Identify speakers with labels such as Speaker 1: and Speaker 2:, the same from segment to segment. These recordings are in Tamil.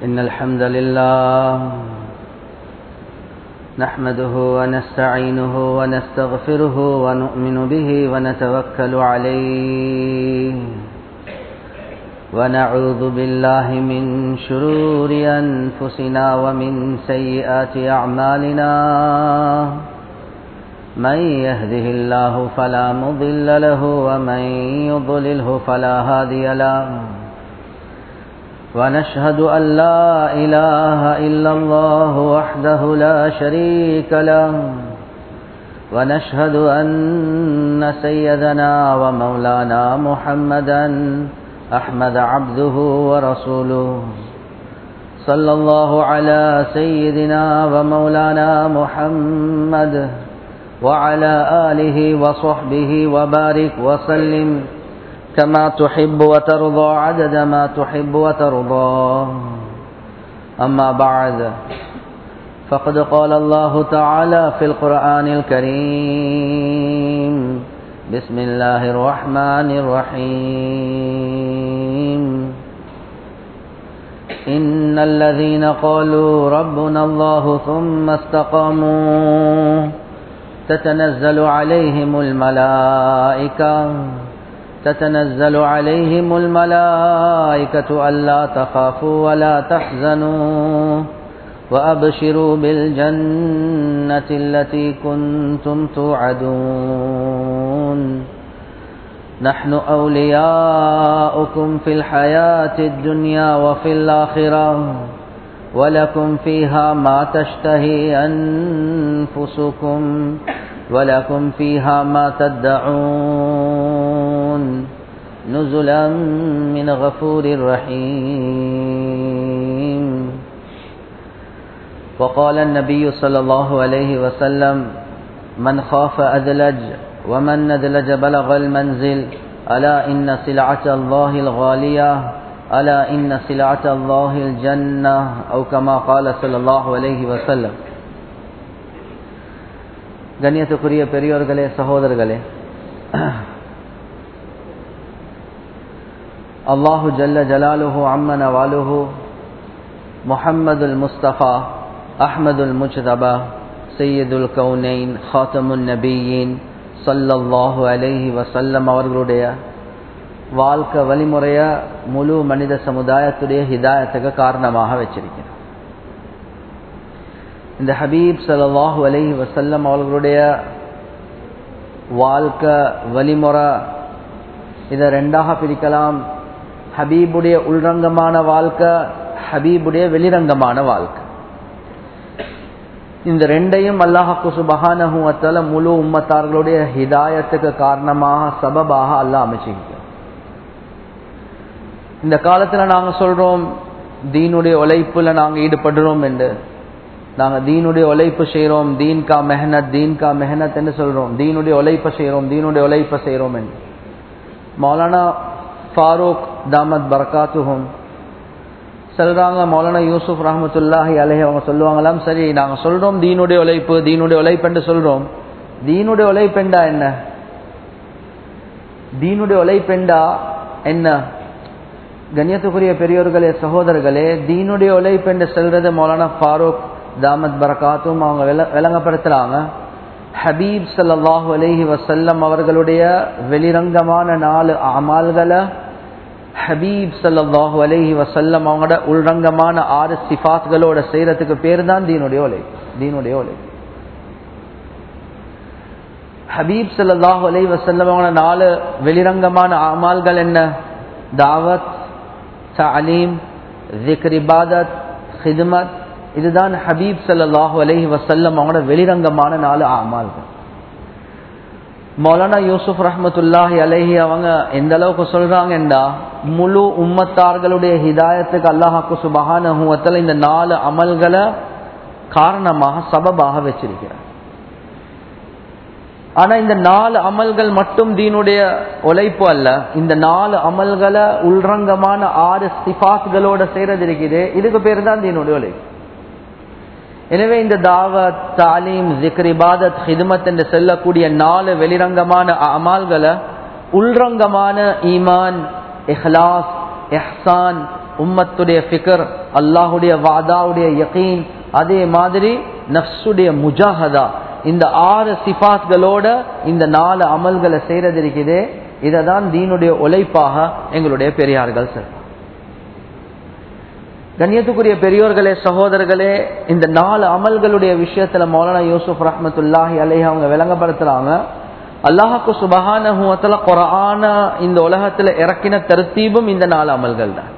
Speaker 1: إن الحمد لله نحمده ونستعينه ونستغفره ونؤمن به ونتوكل عليه ونعوذ بالله من شرور أنفسنا ومن سيئات أعمالنا من يهده الله فلا مضل له ومن يضلله فلا هادي له ونشهد أن لا إله إلا الله وحده لا شريك له ونشهد أن سيدنا ومولانا محمدا أحمد عبده ورسوله صلى الله على سيدنا ومولانا محمد وعلى آله وصحبه وبارك وسلم كما تحب وترضى عدد ما تحب وترضى أما بعد فقد قال الله تعالى في القرآن الكريم بسم الله الرحمن الرحيم إن الذين قالوا ربنا الله ثم استقاموا تتنزل عليهم الملائكة تتنزل عليهم الملائكة ألا تخافوا ولا تحزنوا وأبشروا بالجنة التي كنتم توعدون نحن أولياؤكم في الحياة الدنيا وفي الآخرة ولكم فيها ما تشتهي أنفسكم ولكم فيها ما تدعون نزلا من غفور رحيم وقال النبي صلى الله عليه وسلم من خاف أدلج ومن ندلج بلغ المنزل ألا إن سلعة الله الغالية ألا إن سلعة الله الجنة أو كما قال صلى الله عليه وسلم கண்ணியத்துக்குரிய பெரியோர்களே சகோதரர்களே அல்லாஹு ஜல்ல ஜலாலுஹு அம்மன வாலுஹு முஹம்மதுல் முஸ்தபா அஹ்மதுல் முஜ்தபா சையதுல் கவுனைன் ஹாத்தமுன் நபீயின் சல்லல்லாஹு அலைஹி வசல்லம் அவர்களுடைய வாழ்க்கை வழிமுறைய முழு மனித சமுதாயத்துடைய ஹிதாயத்துக்கு காரணமாக வச்சிருக்கிறோம் இந்த ஹபீப் சல்லாஹு அலஹி வசல்லம் அவர்களுடைய வாழ்க்கை வழிமுறை இதை ரெண்டாக பிரிக்கலாம் ஹபீபுடைய உள்ரங்கமான வாழ்க்கை ஹபீபுடைய வெளிரங்கமான வாழ்க்கை இந்த ரெண்டையும் அல்லாஹாக்கு சுபகானகுவத்தால முழு உம்மத்தார்களுடைய ஹிதாயத்துக்கு காரணமாக சபபாக அல்லாஹ் அமைச்சிருக்கிறோம் இந்த காலத்துல நாங்க சொல்றோம் தீனுடைய உழைப்புல நாங்க ஈடுபடுறோம் என்று நாங்க தீனுடைய உழைப்பு செய்யறோம் தீன் கா மெஹனத் தீன் கா மெஹனத் என்று சொல்றோம் தீனுடைய உழைப்ப செய்யறோம் தீனுடைய உழைப்ப செய்யறோம் என்று மௌலானா ஃபாரூக் தாமத் பரகாத்துஹும் சொல்றாங்க மௌலானா யூசுப் ரஹமத்துல்லாஹி அலஹி அவங்க சொல்லுவாங்களாம் சரி நாங்க சொல்றோம் தீனுடைய உழைப்பு தீனுடைய உழைப்பு என்று சொல்றோம் தீனுடைய உழைப்பெண்டா என்ன தீனுடைய உழைப்பெண்டா என்ன கண்ணியத்துக்குரிய பெரியோர்களே சகோதரர்களே தீனுடைய உழைப்பு என்று சொல்றது மௌலானா ஃபாரூக் தாமத் பரகாத்தும் அவங்க விளங்கப்படுத்துறாங்க ஹபீப் சல்லாஹு அலஹி வசல்லம் அவர்களுடைய வெளிரங்கமான நாலு அமால்களை ஹபீப் சல்லாஹு அலஹி வசல்லம் அவங்களோட உள்ரங்கமான ஆறு சிஃபாத்களோட செய்யறதுக்கு பேர் தான் தீனுடைய ஒலை தீனுடைய ஒலை ஹபீப் சல்லாஹு அலஹி வசல்லம் அவங்களோட நாலு வெளிரங்கமான அமால்கள் என்ன தாவத் தாலீம் ஜிக்ர் இபாதத் ஹிதுமத் இதுதான் ஹபீப் சல்லாஹூ அலஹி வசல்லம் அவங்களோட வெளிரங்கமான நாலு ஆமால்கள் மௌலானா யூசுப் ரஹமத்துல்லாஹி அலஹி அவங்க எந்த அளவுக்கு சொல்றாங்கண்டா முழு உம்மத்தார்களுடைய ஹிதாயத்துக்கு அல்லாஹாக்கு சுபகான இந்த நாலு அமல்களை காரணமாக சபபாக வச்சிருக்கிறார் ஆனா இந்த நாலு அமல்கள் மட்டும் தீனுடைய உழைப்பு அல்ல இந்த நாலு அமல்களை உள்ரங்கமான ஆறு சிபாத்களோட செய்யறது இருக்குது இதுக்கு பேர் தான் தீனுடைய உழைப்பு எனவே இந்த தாவத் தாலீம் ஜிக்ர் இபாதத் ஹிதுமத் என்று செல்லக்கூடிய நாலு வெளிரங்கமான அமால்களை உள்ரங்கமான ஈமான் இஹ்லாஸ் எஹ்சான் உம்மத்துடைய ஃபிகர் அல்லாஹுடைய வாதாவுடைய யகீன் அதே மாதிரி நஃப்ஸுடைய முஜாஹதா இந்த ஆறு சிபாத்களோட இந்த நாலு அமல்களை செய்யறது இருக்குதே இதை தான் தீனுடைய உழைப்பாக எங்களுடைய பெரியார்கள் சார் கண்ணியத்துக்குரிய பெரியோர்களே சகோதரர்களே இந்த நாலு அமல்களுடைய விஷயத்துல மௌலானா யூசுப் ரஹமத்துல்லாஹி அலைஹி அவங்க விளங்கப்படுத்துறாங்க அல்லாஹாக்கு சுபஹானஹுவத்துல குரான இந்த உலகத்துல இறக்கின தருத்தீபும் இந்த நாலு அமல்கள் தான்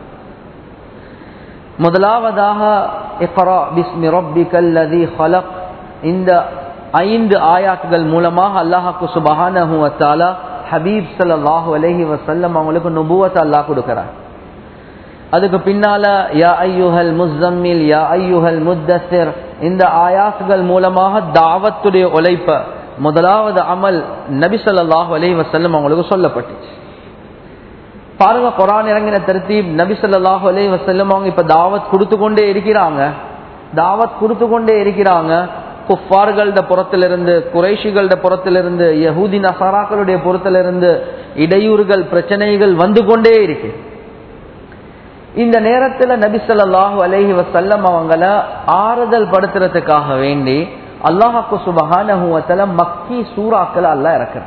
Speaker 1: முதலாவதாக இக்ரா பிஸ்மி ரப்பிக்கல் லதி ஹலக் இந்த ஐந்து ஆயாத்துகள் மூலமாக அல்லாஹாக்கு சுபஹானஹுவத்தால ஹபீப் ஸல்லல்லாஹு அலைஹி வஸல்லம் அவங்களுக்கு நுபுவத்தை அல்லாஹ் கொடுக்கிறார் அதுக்கு பின்னால யா ஐயுஹல் முஸ்ஸம்மில் யா ஐயுஹல் முத்தஸிர் இந்த ஆயாத்துகள் மூலமாக தாவத்துடைய உழைப்ப முதலாவது அமல் நபி ஸல்லல்லாஹு அலைஹி வஸல்லம் அவங்களுக்கு சொல்லப்பட்டுச்சு பாருங்க குரான் இறங்கின தருத்தீப் நபி ஸல்லல்லாஹு அலைஹி வஸல்லம் அவங்க இப்ப தாவத் கொடுத்து கொண்டே இருக்கிறாங்க தாவத் கொடுத்து கொண்டே இருக்கிறாங்க குஃபார்கள்ட புறத்திலிருந்து குறைஷிகளோட புறத்திலிருந்து யஹூதி நசாராக்களுடைய புறத்திலிருந்து இடையூறுகள் பிரச்சனைகள் வந்து கொண்டே இருக்கு இந்த நேரத்துல நபி ஸல்லல்லாஹு அலைஹி வஸல்லம் அவங்கள ஆறுதல் படுத்துறதுக்காக வேண்டி அல்லாஹாக்கு சுபஹானஹு வதஆலா மக்கி சூறாக்கள் அல்லாஹ் இறக்குறார்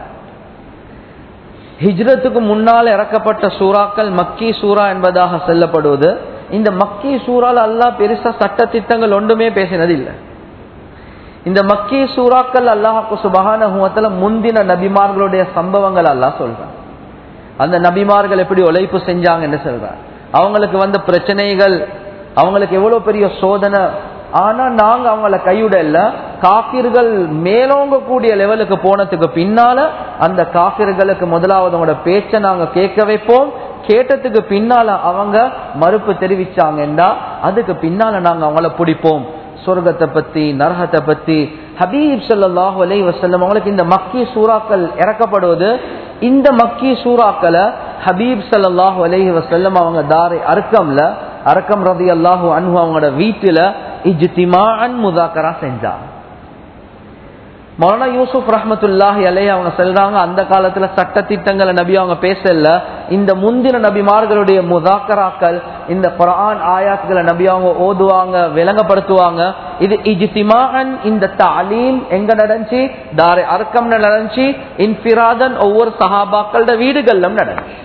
Speaker 1: ஹிஜ்ரத்துக்கு முன்னால் இறக்கப்பட்ட சூறாக்கள் மக்கி சூரா என்பதாக சொல்லப்படுவது இந்த மக்கி சூறால அல்லாஹ் பெருசா சட்ட திட்டங்கள் ஒன்றுமே பேசினது இல்லை இந்த மக்கி சூறாக்கள் அல்லாஹாக்கு சுபகான முந்தின நபிமார்களுடைய சம்பவங்கள் அல்லாஹ் சொல்றான் அந்த நபிமார்கள் எப்படி உழைப்பு செஞ்சாங்கன்னு சொல்றான் அவங்களுக்கு வந்த பிரச்சனைகள் அவங்களுக்கு எவ்வளவு பெரிய சோதனை ஆனா நாங்க அவங்கள கையுடல காக்கிர்கள் மேலோங்க கூடிய லெவலுக்கு போனதுக்கு பின்னால அந்த காக்கிர்களுக்கு முதலாவது அவங்களோட பேச்சை நாங்க கேட்க வைப்போம் கேட்டதுக்கு பின்னால அவங்க மறுப்பு தெரிவிச்சாங்கன்னா அதுக்கு பின்னால நாங்க அவங்கள பிடிப்போம் சொர்க்கத்தை பத்தி நரகத்தை பத்தி ஹபீப் ஸல்லல்லாஹு அலைஹி வஸல்லம் அவங்களுக்கு இந்த மக்கி சூறாக்கள் இறக்கப்படுவது இந்த மக்கி சூறாக்களை ஹபீப் ஸல்லல்லாஹு அலைஹி வஸல்லம் அவங்க தாரை அர்க்கம்ல அர்க்கம் ரதி அல்லாஹு அன்ஹு அவங்களோட வீட்டுல இஜ்திமான் முதாக்கரா செஞ்சாங்க மௌலானா யூசுப் ரஹமத்துல்லாஹி அலைய அவங்க சொல்றாங்க அந்த காலத்துல சட்ட திட்டங்களை நபி அவங்க பேசல இந்த முந்தின நபிமார்களுடைய முதாக்கராக்கள் இந்த குரான் ஆயாத்துகளை நபி அவங்க ஓதுவாங்க விளங்கப்படுத்துவாங்க இது இஜ்திமான் இந்த தாலீம் எங்க நடந்துச்சு தாரை அர்க்கம்ல நடந்துச்சு இன்பிராதன் ஒவ்வொரு சஹாபாக்களோட வீடுகள்ல நடந்துச்சு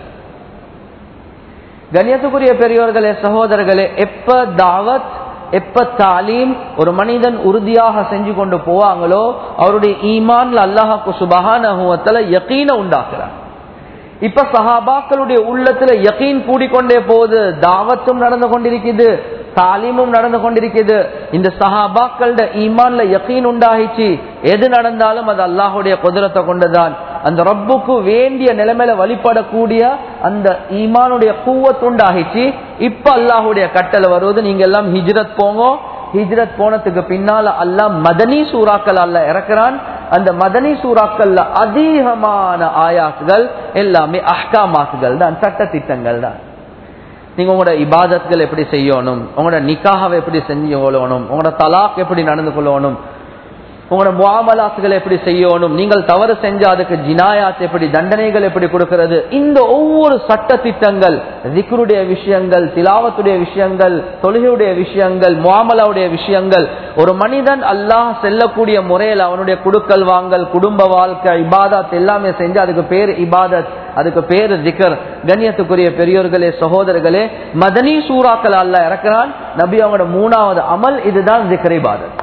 Speaker 1: கண்ணியத்துக்குரிய பெரியோர்களே சகோதரர்களே எப்ப தாவத் எப்ப தாலீம் ஒரு மனிதன் உறுதியாக செஞ்சு கொண்டு போவாங்களோ அவருடைய ஈமான்ல அல்லாஹாக்கு சுபகான யக்கீன உண்டாக்குறார் இப்ப சஹாபாக்களுடைய உள்ளத்துல யக்கீன் கூடிக்கொண்டே போகுது தாவத்தும் நடந்து கொண்டிருக்குது தாலீமும் நடந்து கொண்டிருக்குது இந்த சஹாபாக்களோட ஈமான்ல யக்கீன் உண்டாகிச்சு எது நடந்தாலும் அது அல்லாஹுடைய குதிரத்தை கொண்டுதான் அந்த ரப்புக்கு வேண்டிய நிலைமையில வழிபடக்கூடிய அந்த ஈமானுடைய கூவத்து உண்டாகிச்சு இப்ப அல்லாஹுடைய கட்டளை வருவது நீங்க எல்லாம் ஹிஜ்ரத் போங்க ஹிஜ்ரத் போனதுக்கு பின்னால அல்லாஹ் மதனி சூறாக்கள் அல்ல இறக்குறான் அந்த மதனி சூறாக்கள்ல அதிகமான ஆயாத்துகள் எல்லாமே அஹ்காமாத்துகள் தான் சட்ட திட்டங்கள் தான் நீங்க உங்களோட இபாதத்கள் எப்படி செய்யணும் உங்களோட நிக்காவை எப்படி செஞ்சு கொள்ளணும் உங்களோட தலாக் எப்படி நடந்து கொள்ளணும் உங்களோட முவாமலாத்துகளை எப்படி செய்யணும் நீங்கள் தவறு செஞ்சா அதுக்கு ஜினாயாத் எப்படி தண்டனைகள் எப்படி கொடுக்கிறது இந்த ஒவ்வொரு சட்ட திட்டங்கள் திக்ருடைய விஷயங்கள் திலாவத்துடைய விஷயங்கள் தொழுகையுடைய விஷயங்கள் முவாமலாவுடைய விஷயங்கள் ஒரு மனிதன் அல்லாஹ் செல்லக்கூடிய முறையில் அவனுடைய குடுக்கல் வாங்கல் குடும்ப வாழ்க்கை இபாதத் எல்லாமே செஞ்சு அதுக்கு பேர் இபாதத் அதுக்கு பேரு திக்கர் கண்ணியத்துக்குரிய பெரியோர்களே சகோதரர்களே மதனி சூறாக்கள் அல்ல இறக்கிறான் நபி அவங்களோட மூணாவது அமல் இதுதான் திக்கர் இபாதத்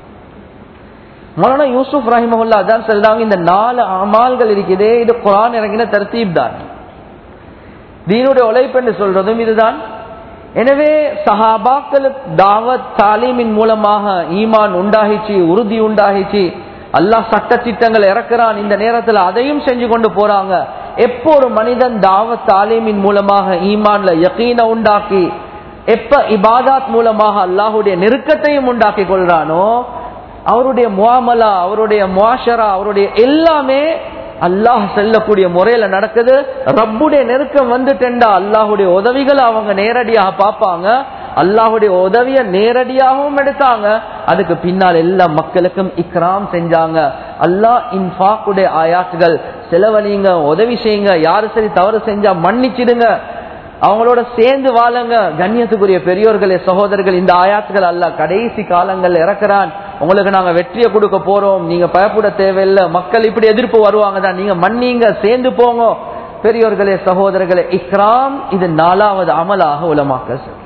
Speaker 1: மௌலானா யூசுப் ரஹிமஹுல்லா அதான் சொல்றாங்க இந்த நாலு அமால்கள் இருக்குதே இது குரான் இறங்கின தர்த்தீப் தான் தீனுடைய உழைப்பு என்று சொல்றதும் இதுதான் எனவே சஹாபாக்களுக்கு தாவத் தாலீமின் மூலமாக ஈமான் உண்டாகிச்சு உறுதி உண்டாகிச்சு அல்லாஹ் சட்ட திட்டங்கள் இறக்குறான் இந்த நேரத்தில் அதையும் செஞ்சு கொண்டு போறாங்க எப்போ ஒரு மனிதன் தாவத் தாலீமின் மூலமாக ஈமான்ல யக்கீன உண்டாக்கி எப்ப இபாதாத் மூலமாக அல்லாஹுடைய நெருக்கத்தையும் உண்டாக்கி கொள்றானோ அவருடைய முவாமலா அவருடைய முவாஷரா அவருடைய எல்லாமே அல்லாஹ் செல்லக்கூடிய முறையில நடக்குது ரப்புடைய நெருக்கம் வந்துட்டா அல்லாஹுடைய உதவிகளை அவங்க நேரடியாக பார்ப்பாங்க அல்லாஹுடைய உதவிய நேரடியாகவும் எடுத்தாங்க அதுக்கு பின்னால் எல்லா மக்களுக்கும் இக்ராம் செஞ்சாங்க அல்லாஹ் இன்ஃபாக்குடைய ஆயாத்துகள் செலவழிங்க உதவி செய்யுங்க யாரு சரி தவறு செஞ்சா மன்னிச்சிடுங்க அவங்களோட சேர்ந்து வாழுங்க கண்ணியத்துக்குரிய பெரியோர்களே சகோதரர்கள் இந்த ஆயாத்துகள் அல்ல கடைசி காலங்கள் இறக்குறான் உங்களுக்கு நாங்க வெற்றியை கொடுக்க போறோம் நீங்க பயப்பட தேவையில்லை மக்கள் இப்படி எதிர்ப்பு வருவாங்க தான் நீங்க மன்னிங்க சேர்ந்து போங்க பெரியோர்களே சகோதரர்களே இக்ராம் இது நாலாவது அமலாக உலமாக்க சொல்றாங்க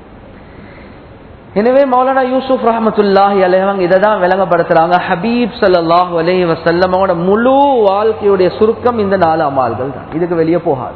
Speaker 1: எனவே மௌலானா யூசுப் ரஹமத்துல்லாஹி அலைஹவங்க இதை தான் விளங்கப்படுத்துறாங்க ஹபீப் சல்லாஹூ அலைஹி வசல்லமோட முழு வாழ்க்கையுடைய சுருக்கம் இந்த நாலு அமால்கள் தான் இதுக்கு வெளியே போகாது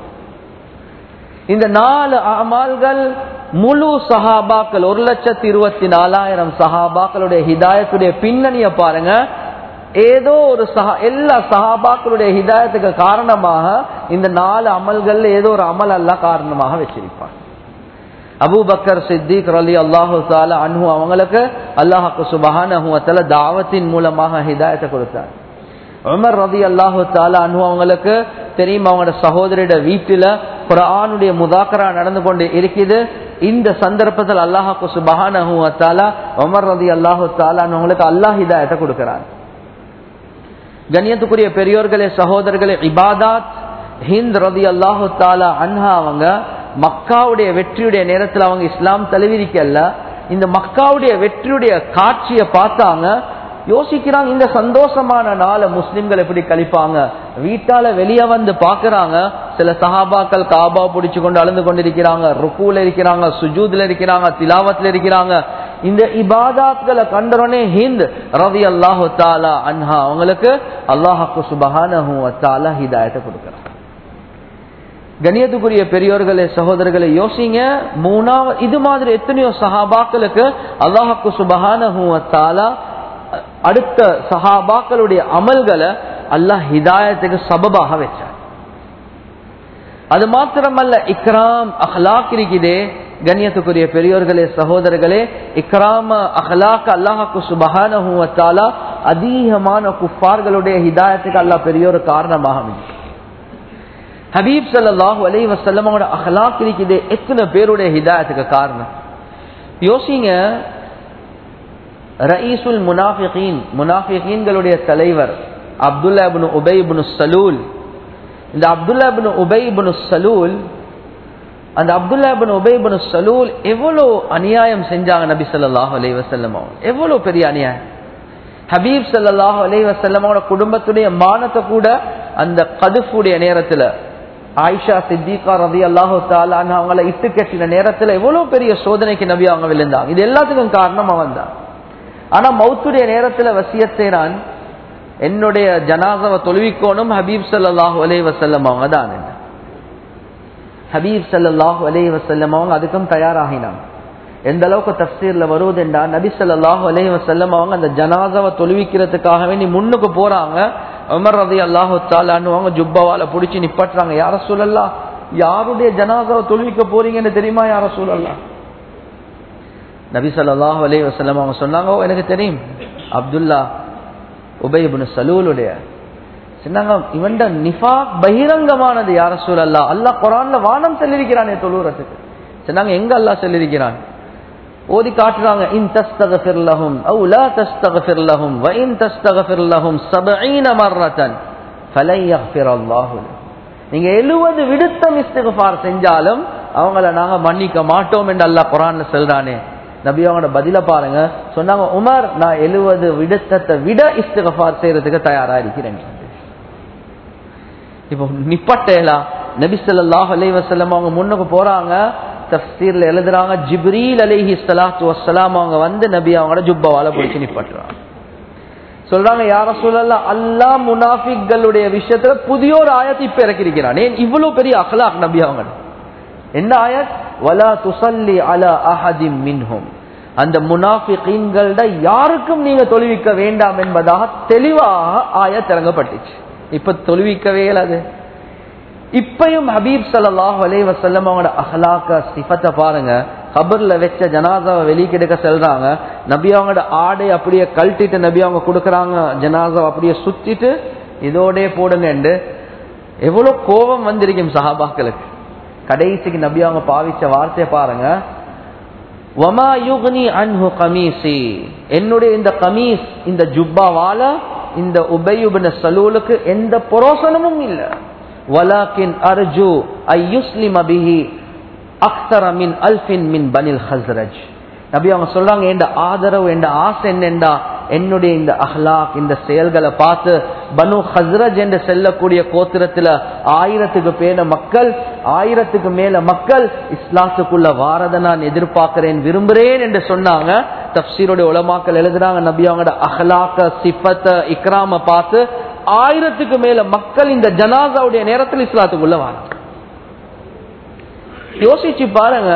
Speaker 1: இந்த நாலு அமால்கள் முழு சஹாபாக்கள் ஒரு லட்சத்தி இருபத்தி நாலாயிரம் சஹாபாக்களுடைய ஹிதாயத்துடைய பின்னணியை பாருங்க ஏதோ ஒரு சஹா எல்லா சஹாபாக்களுடைய ஹிதாயத்துக்கு காரணமாக இந்த நாலு அமல்கள் ஏதோ ஒரு அமல் அல்ல காரணமாக வச்சிருப்பாங்க அபூபக்கர் சித்திக் ரலி அல்லாஹு தாலா அன்ஹு அவங்களுக்கு அல்லாஹாக்கு சுபஹான தாவத்தின் மூலமாக ஹிதாயத்தை கொடுத்தார் உமர் ரதி அல்லாஹு தாலா அன்ஹு அவங்களுக்கு தெரியும் அவங்களோட சகோதரியோட வீட்டில குரானுடைய முதாக்கரா நடந்து கொண்டு இருக்குது இந்த சந்தர்ப்பத்தில் அல்லாஹாக்கு சுபஹான தாலா உமர் ரதி அல்லாஹு தாலா அவங்களுக்கு அல்லாஹ் ஹிதாயத்தை கொடுக்கிறார் கண்ணியத்துக்குரிய பெரியோர்களே சகோதரர்களே இபாதாத் ஹிந்த் ரதி அல்லாஹு தாலா அன்ஹா அவங்க மக்காவுடைய வெற்றியுடைய நேரத்தில் அவங்க இஸ்லாம் தழுவிரிக்கல்ல இந்த மக்காவுடைய வெற்றியுடைய காட்சியை பார்த்தாங்க யோசிக்கிறாங்க இந்த சந்தோஷமான நாளை முஸ்லிம்கள் எப்படி கழிப்பாங்க வீட்டால வெளியே வந்து பாக்குறாங்க சில சஹாபாக்கள் காபா பிடிச்சு கொண்டு அழுந்து கொண்டிருக்கிறாங்க ருக்கூல இருக்கிறாங்க சுஜூத்ல இருக்கிறாங்க திலாவத்துல இருக்கிறாங்க இந்த இபாதாத்களை கண்டறோனே ஹிந்த் ரவி அல்லாஹு தாலா அன்ஹா அவங்களுக்கு அல்லாஹாக்கு சுபஹான ஹிதாயத்தை கொடுக்கிறாங்க கணியத்துக்குரிய பெரியோர்களே சகோதரர்களை யோசிங்க மூணாவது இது மாதிரி எத்தனையோ சஹாபாக்களுக்கு அல்லாஹாக்கு சுபஹான அடுத்த சஹாபாக்களுடைய அமல்களை அல்லாஹ் ஹிதாயத்துக்கு சபபாக வச்சார் அது மாத்திரமல்ல இக்ராம் அஹ்லாக் இருக்குதே கண்ணியத்துக்குரிய பெரியோர்களே சகோதரர்களே இக்ராம அஹ்லாக் அல்லாஹாக்கு சுபஹான அதிகமான குஃபார்களுடைய ஹிதாயத்துக்கு அல்லாஹ் பெரிய ஒரு காரணமாக ஹபீப் சல்லாஹூ அலை வசல்லமோட அஹ்லாக் இருக்குது எத்தனை பேருடைய ஹிதாயத்துக்கு காரணம் யோசிங்க ரயீசுல் முனாஃபிகீன் முனாஃபிகீன்களுடைய தலைவர் அப்துல்லா இப்னு உபை இப்னு சலூல் இந்த அப்துல்லா இப்னு உபை இப்னு சலூல் அந்த அப்துல்லா இப்னு உபை இப்னு சலூல் எவ்வளவு அநியாயம் செஞ்சாங்க நபி ஸல்லல்லாஹு அலைஹி வஸல்லம் எவ்வளவு பெரிய அநியாயம் ஹபீப் ஸல்லல்லாஹு அலைஹி வஸல்லமோட குடும்பத்துடைய மானத்தை கூட அந்த கதுஃபுடைய நேரத்துல ஆயிஷா சித்திகா ரதி அல்லாஹு தாலா அவங்கள இட்டு கட்டின நேரத்துல எவ்வளவு பெரிய சோதனைக்கு நபி அவங்க விழுந்தாங்க இது எல்லாத்துக்கும் காரணம் அவன் தான் ஆனா மௌத்துடைய நேரத்துல வசியத் செய்றான் என்னுடைய ஜனாசவை தொழுவிக்கோனும் ஹபீப் சல்லாஹூ அலே வசல்லம் அவங்க தான் ஹபீப் சல்லாஹூ அலே வசல்லம் அவங்க அதுக்கும் தயாராகினாங்க எந்த அளவுக்கு தப்சீர்ல வருவதுண்டா நபி சல்லாஹூ அலே வசல்லம் அவங்க அந்த ஜனாசாவை தொழுவிக்கிறதுக்காகவே நீ முன்னுக்கு போறாங்க உமர் ரதி அல்லாஹு தாலான்னு ஜுப்பாவால பிடிச்சி நிப்பாட்டுறாங்க யார சூழல்லா யாருடைய ஜனாசாவை தொழுவிக்க போறீங்கன்னு தெரியுமா யார சூழல்லா நபி சல்லாஹூ அலே வசல்லம் அவங்க சொன்னாங்க "ஓ, எனக்கு தெரியும் அப்துல்லா உபயபுன் சலூலுடைய சொன்னாங்க இவன் நிஃபாக் பகிரங்கமானது யார சூழல்லா அல்லாஹ் குரான்ல வானம் சொல்லிருக்கிறானே தொழுறதுக்கு சொன்னாங்க எங்க அல்லாஹ் சொல்லிருக்கிறான் ஓதி காட்டுறாங்க இன் தஸ்தகஃபிர் லஹும் அவு லா தஸ்தகஃபிர் லஹும் வ இன் தஸ்தகஃபிர் லஹும் 70 மர்ரத்தன் ஃபலை யக்ஃபிர் அல்லாஹு நீங்க 70 விடுத்தம் இஸ்திக்ஃபார் செஞ்சாலும் அவங்கள நாங்க மன்னிக்க மாட்டோம் என்று அல்லாஹ் குர்ஆன்ல சொல்றானே நபி அவங்களோட பதில பாருங்க சொன்னாங்க உமர் நான் 70 விடுத்தத்தை விட இஸ்திக்ஃபார் செய்யறதுக்கு தயாரா இருக்கிறேன் இப்போ நிப்பட்டேலா நபி ஸல்லல்லாஹு அலைஹி வஸல்லம் அவங்க முன்னுக்கு போறாங்க தஃசீர்ல எழுதுறாங்க ஜிப்ரீல் அலைஹி ஸலாத்து வஸ்ஸலாம் அவங்க வந்து நபி அவங்களோட ஜுப்பாவால பிடிச்சு நிப்பட்டுறாங்க சொல்றாங்க யார சொல்லலாம் அல்லாஹ் முனாஃபிக்களுடைய விஷயத்துல புதிய ஒரு ஆயத்தை இப்ப இறக்கிருக்கிறான் ஏன் இவ்வளவு பெரிய அഖலாக் நபி அவங்க என்ன ஆயத் வலா துசல்லி அலா அஹதிம் மின்ஹும் அந்த முனாஃபிகீன்கள யாருக்கும் நீங்க தொழுவிக்க வேண்டாம் என்பதாக தெளிவாக ஆயத் இறங்கப்பட்டுச்சு இப்ப தொழுவிக்கவே அது இப்பயும் ஹபீப் சல்லாஹ் அலே வசல்லம் அவங்களோட அஹ்லாக்க சிஃபத்தை பாருங்க கபர்ல வச்ச ஜனாசாவை வெளிக்கெடுக்க செல்றாங்க நபி அவங்களோட ஆடை அப்படியே கழட்டிட்டு நபி அவங்க கொடுக்கறாங்க ஜனாசாவை அப்படியே சுத்திட்டு இதோடே போடுங்கண்டு எவ்வளவு கோபம் வந்திருக்கும் சஹாபாக்களுக்கு கடைசிக்கு நபி அவங்க பாவிச்ச வார்த்தையை பாருங்க வமா யுக்னி அன்ஹு கமீசி என்னுடைய இந்த கமீஸ் இந்த ஜுப்பாவால இந்த உபயுபின சலூலுக்கு எந்த புரோசனமும் இல்லை வலாக்கின் அர்ஜு ஐயுஸ்லிம் அபிஹி அக்தர மின் அல்பின் மின் பனில் ஹஸ்ரஜ் நபி அவங்க சொல்றாங்க என் ஆதரவு என் ஆசை என்னென்றா என்னுடைய இந்த அஹ்லாக் இந்த செயல்களை பார்த்து பனு ஹஸ்ரஜ் என்று செல்லக்கூடிய கோத்திரத்துல ஆயிரத்துக்கு பேர மக்கள் ஆயிரத்துக்கு மேல மக்கள் இஸ்லாத்துக்குள்ள வாரத நான் எதிர்பார்க்கிறேன் விரும்புறேன் என்று சொன்னாங்க தப்சீருடைய உலமாக்கள் எழுதுறாங்க நபி அவங்களோட அஹ்லாக்க சிப்பத்த இக்ராம பார்த்து ஆயிரத்துக்கு மேல மக்கள் இந்த ஜனாசாவுடைய நேரத்தில் இஸ்லாத்துக்குள்ள வாராங்க யோசிச்சு பாருங்க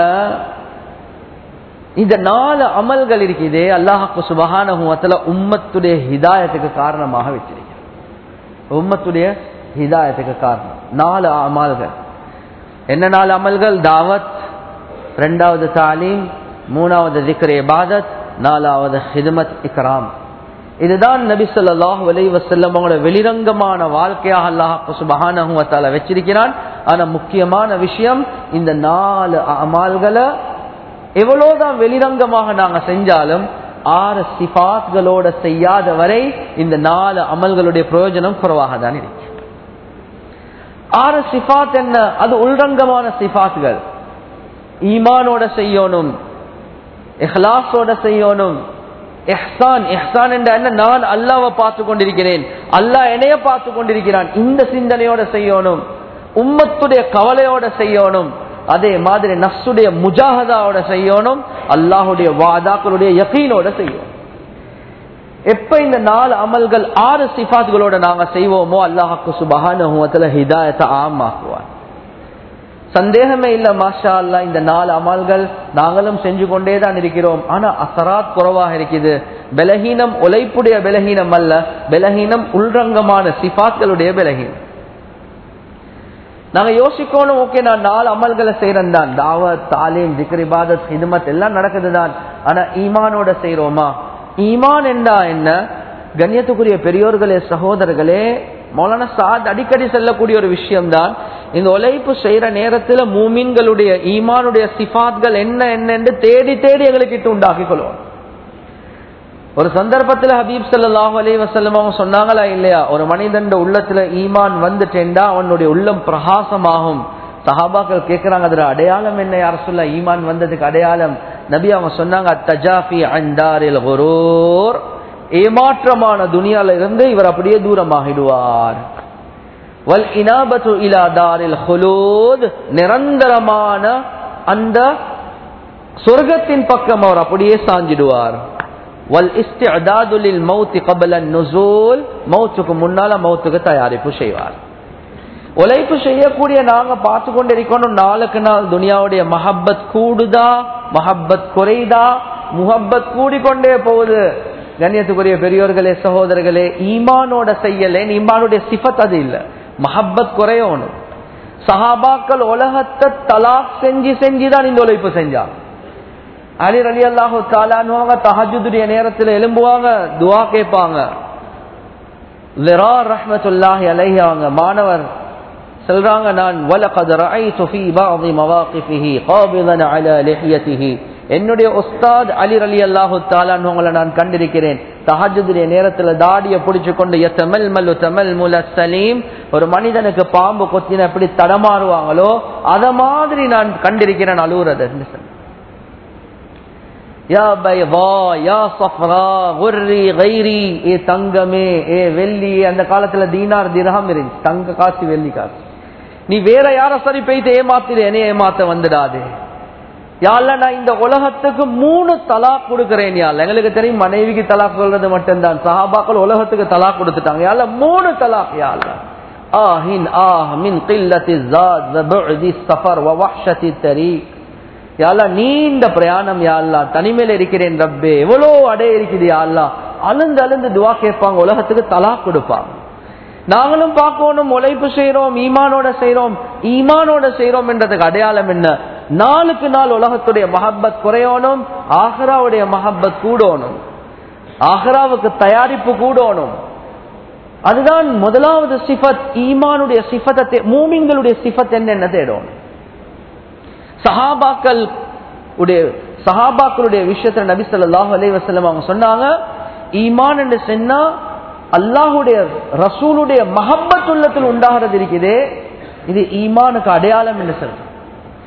Speaker 1: இந்த நாலு அமல்கள் இருக்குதே அல்லாஹாக்கு சுபகான உம்மத்துடைய ஹிதாயத்துக்கு காரணமாக வச்சிருக்க உம்மத்துடைய ஹிதாயத்துக்கு காரணம் நாலு அமல்கள் என்ன நாலு அமல்கள் தாவத் ரெண்டாவது தாலீம் மூணாவது திக்ரே பாதத் நாலாவது ஹிதமத் இக்ராம் இதுதான் நபி சொல்லாஹு அலை வசல்லம் அவங்களோட வெளிரங்கமான வாழ்க்கையாக அல்லாஹாக்கு சுபகான வச்சிருக்கிறான் ஆனா முக்கியமான விஷயம் இந்த நாலு அமால்களை எவ்வளவுதான் வெளிரங்கமாக நாங்க செஞ்சாலும் ஆறு சிபாத்களோட செய்யாத வரை இந்த நாலு அமல்களுடைய பிரயோஜனம் குறைவாக தான் இருக்கு ஆறு சிபாத் என்ன அது உள்ரங்கமான சிபாத்கள் ஈமானோட செய்யணும் இஹ்லாஸோட செய்யணும் எஹ்சான் எஹ்சான் என்ற என்ன நான் அல்லாவை பார்த்து கொண்டிருக்கிறேன் அல்லாஹ் என்னைய பார்த்து கொண்டிருக்கிறான் இந்த சிந்தனையோட செய்யணும் உம்மத்துடைய கவலையோட செய்யணும் அதே மாதிரி நஃப்சுடைய முஜாஹதாவோட செய்யணும் அல்லாஹுடைய வாதாக்களுடைய யகீனோட செய்யணும் எப்ப இந்த நாலு அமல்கள் ஆறு சிபாத்களோட நாங்க செய்வோமோ அல்லாஹாக்கு சுபகான ஹிதாயத்தை ஆமாக்குவார் சந்தேகமே இல்ல மாஷா அல்லா இந்த நாலு அமல்கள் நாங்களும் செஞ்சு கொண்டே தான் இருக்கிறோம் ஆனா அசராத் குறைவாக இருக்குது பலகீனம் உழைப்புடைய பலகீனம் அல்ல பலகீனம் உள்ரங்கமான சிபாத்களுடைய பலகீனம் நாங்க யோசிக்கணும் ஓகே நான் நாலு அமல்களை செய்யறேன் தான் தாவத் தாலீம் ஜிக்ரிபாதத் ஹிதுமத் எல்லாம் நடக்குது தான் ஆனா ஈமானோட செய்யறோமா ஈமான் என்றா என்ன கண்ணியத்துக்குரிய பெரியோர்களே சகோதரர்களே மௌலான சாத் அடிக்கடி செல்லக்கூடிய ஒரு விஷயம் தான் இந்த உழைப்பு செய்யற நேரத்துல மூமின்களுடைய ஈமானுடைய சிபாத்கள் என்ன என்னன்னு தேடி தேடி எங்களுக்கு உண்டாக்கி கொள்வோம் ஒரு சந்தர்ப்பத்துல ஹபீப் சல்லாஹ் அலி வசல்லம் அவங்க சொன்னாங்களா இல்லையா ஒரு மனிதன் உள்ளத்துல ஈமான் வந்துட்டேன்டா அவனுடைய உள்ளம் பிரகாசமாகும் சஹாபாக்கள் கேட்கிறாங்க அதுல அடையாளம் என்ன யார சொல்ல ஈமான் வந்ததுக்கு அடையாளம் நபி அவங்க சொன்னாங்க தஜாஃபி அண்டாரில் ஒரோர் ஏமாற்றமான துனியால இருந்து இவர் அப்படியே தூரமாகிடுவார் வல் இனாபத்து இலா தாரில் ஹுலூத் நிரந்தரமான அந்த சொர்க்கத்தின் பக்கம் அவர் அப்படியே சாஞ்சிடுவார் வல் இஸ்திஅதாதுலில் மௌத்தி கபல நுசூல் மௌத்துக்கு முன்னால மௌத்துக்கு தயாரிப்பு செய்வார் உழைப்பு செய்யக்கூடிய நாங்க பார்த்து கொண்டு இருக்கணும் நாளுக்கு நாள் துனியாவுடைய மஹப்பத் கூடுதா மஹப்பத் குறைதா முஹப்பத் கூடிக்கொண்டே போகுது கண்ணியத்துக்குரிய பெரியோர்களே சகோதரர்களே ஈமானோட செய்யல ஈமானுடைய சிஃபத் அது இல்ல மஹப்பத் குறையணும் சஹாபாக்கள் உலகத்தை தலாக் செஞ்சு செஞ்சுதான் இந்த உழைப்பு செஞ்சாங்க அலி அலி அல்லாஹு தாலானுவாங்க தஹஜுடைய நேரத்தில் எழும்புவாங்க துவா கேட்பாங்க ரஹ்மத்துல்லாஹி அலைஹி அவங்க மாணவர் சொல்றாங்க நான் வலகத் ரஅய்து ஃபீ பஅதி மவாகிஃபிஹி காபிதன் அலா லிஹ்யதிஹி என்னுடைய உஸ்தாத் அலி அலி அல்லாஹு தாலான்னு நான் கண்டிருக்கிறேன் தஹஜுடைய நேரத்துல தாடிய பிடிச்சு கொண்டு எத்தமல் மல்லு தமல் முல சலீம் ஒரு மனிதனுக்கு பாம்பு கொத்தின எப்படி தடமாறுவாங்களோ அத மாதிரி நான் கண்டிருக்கிறேன் அழுவுறது யா பைவா யா சஃப்ரா குர்ரி கைரி ஏ தங்கமே ஏ வெள்ளி அந்த காலத்துல தீனார் திரகம் இருந்துச்சு தங்க காசு வெள்ளி காசு நீ வேற யார சரி போயிட்டு ஏமாத்திரு என்னைய ஏமாத்த வந்துடாது யாழ்ல நான் இந்த உலகத்துக்கு மூணு தலாக் கொடுக்கிறேன் யாழ் எங்களுக்கு தெரியும் மனைவிக்கு தலாக் சொல்றது மட்டும்தான் சஹாபாக்கள் உலகத்துக்கு தலாக் கொடுத்துட்டாங்க யாழ்ல மூணு தலாக் யாழ்ல ஆஹின் ஆஹ் மின் கில்லத்தி ஜாத் வ புஅதி ஸஃபர் வ வஹ்ஷதி தரீக் யாழ்லா நீண்ட பிரயாணம் யாழ்லா தனிமையில இருக்கிறேன் ரப்பே எவ்வளோ அடைய இருக்குது யாழ்லா அழுந்து அழுந்து துவா கேட்பாங்க உலகத்துக்கு தலாக் கொடுப்பாங்க நாங்களும் பார்க்கணும் உழைப்பு செய்யறோம் ஈமானோட செய்யறோம் ஈமானோட செய்யறோம் என்றதுக்கு அடையாளம் என்ன நாளுக்கு நாள் உலகத்துடைய மஹப்பத் குறையணும் ஆஹ்ராவுடைய மஹப்பத் கூடணும் ஆஹ்ராவுக்கு தயாரிப்பு கூடணும் அதுதான் முதலாவது சிஃபத் ஈமானுடைய சிஃபத்தை மூமிங்களுடைய சிஃபத் என்னென்ன தேடணும் சஹாபாக்கள் உடைய சஹாபாக்களுடைய விஷயத்துல நபி சொல்லாஹு அலி வசல்லம் அவங்க சொன்னாங்க ஈமான் என்று சொன்னா அல்லாஹுடைய ரசூலுடைய மஹப்பத் உள்ளத்தில் உண்டாகிறது இருக்குதே இது ஈமானுக்கு அடையாளம் என்று சொல்றோம்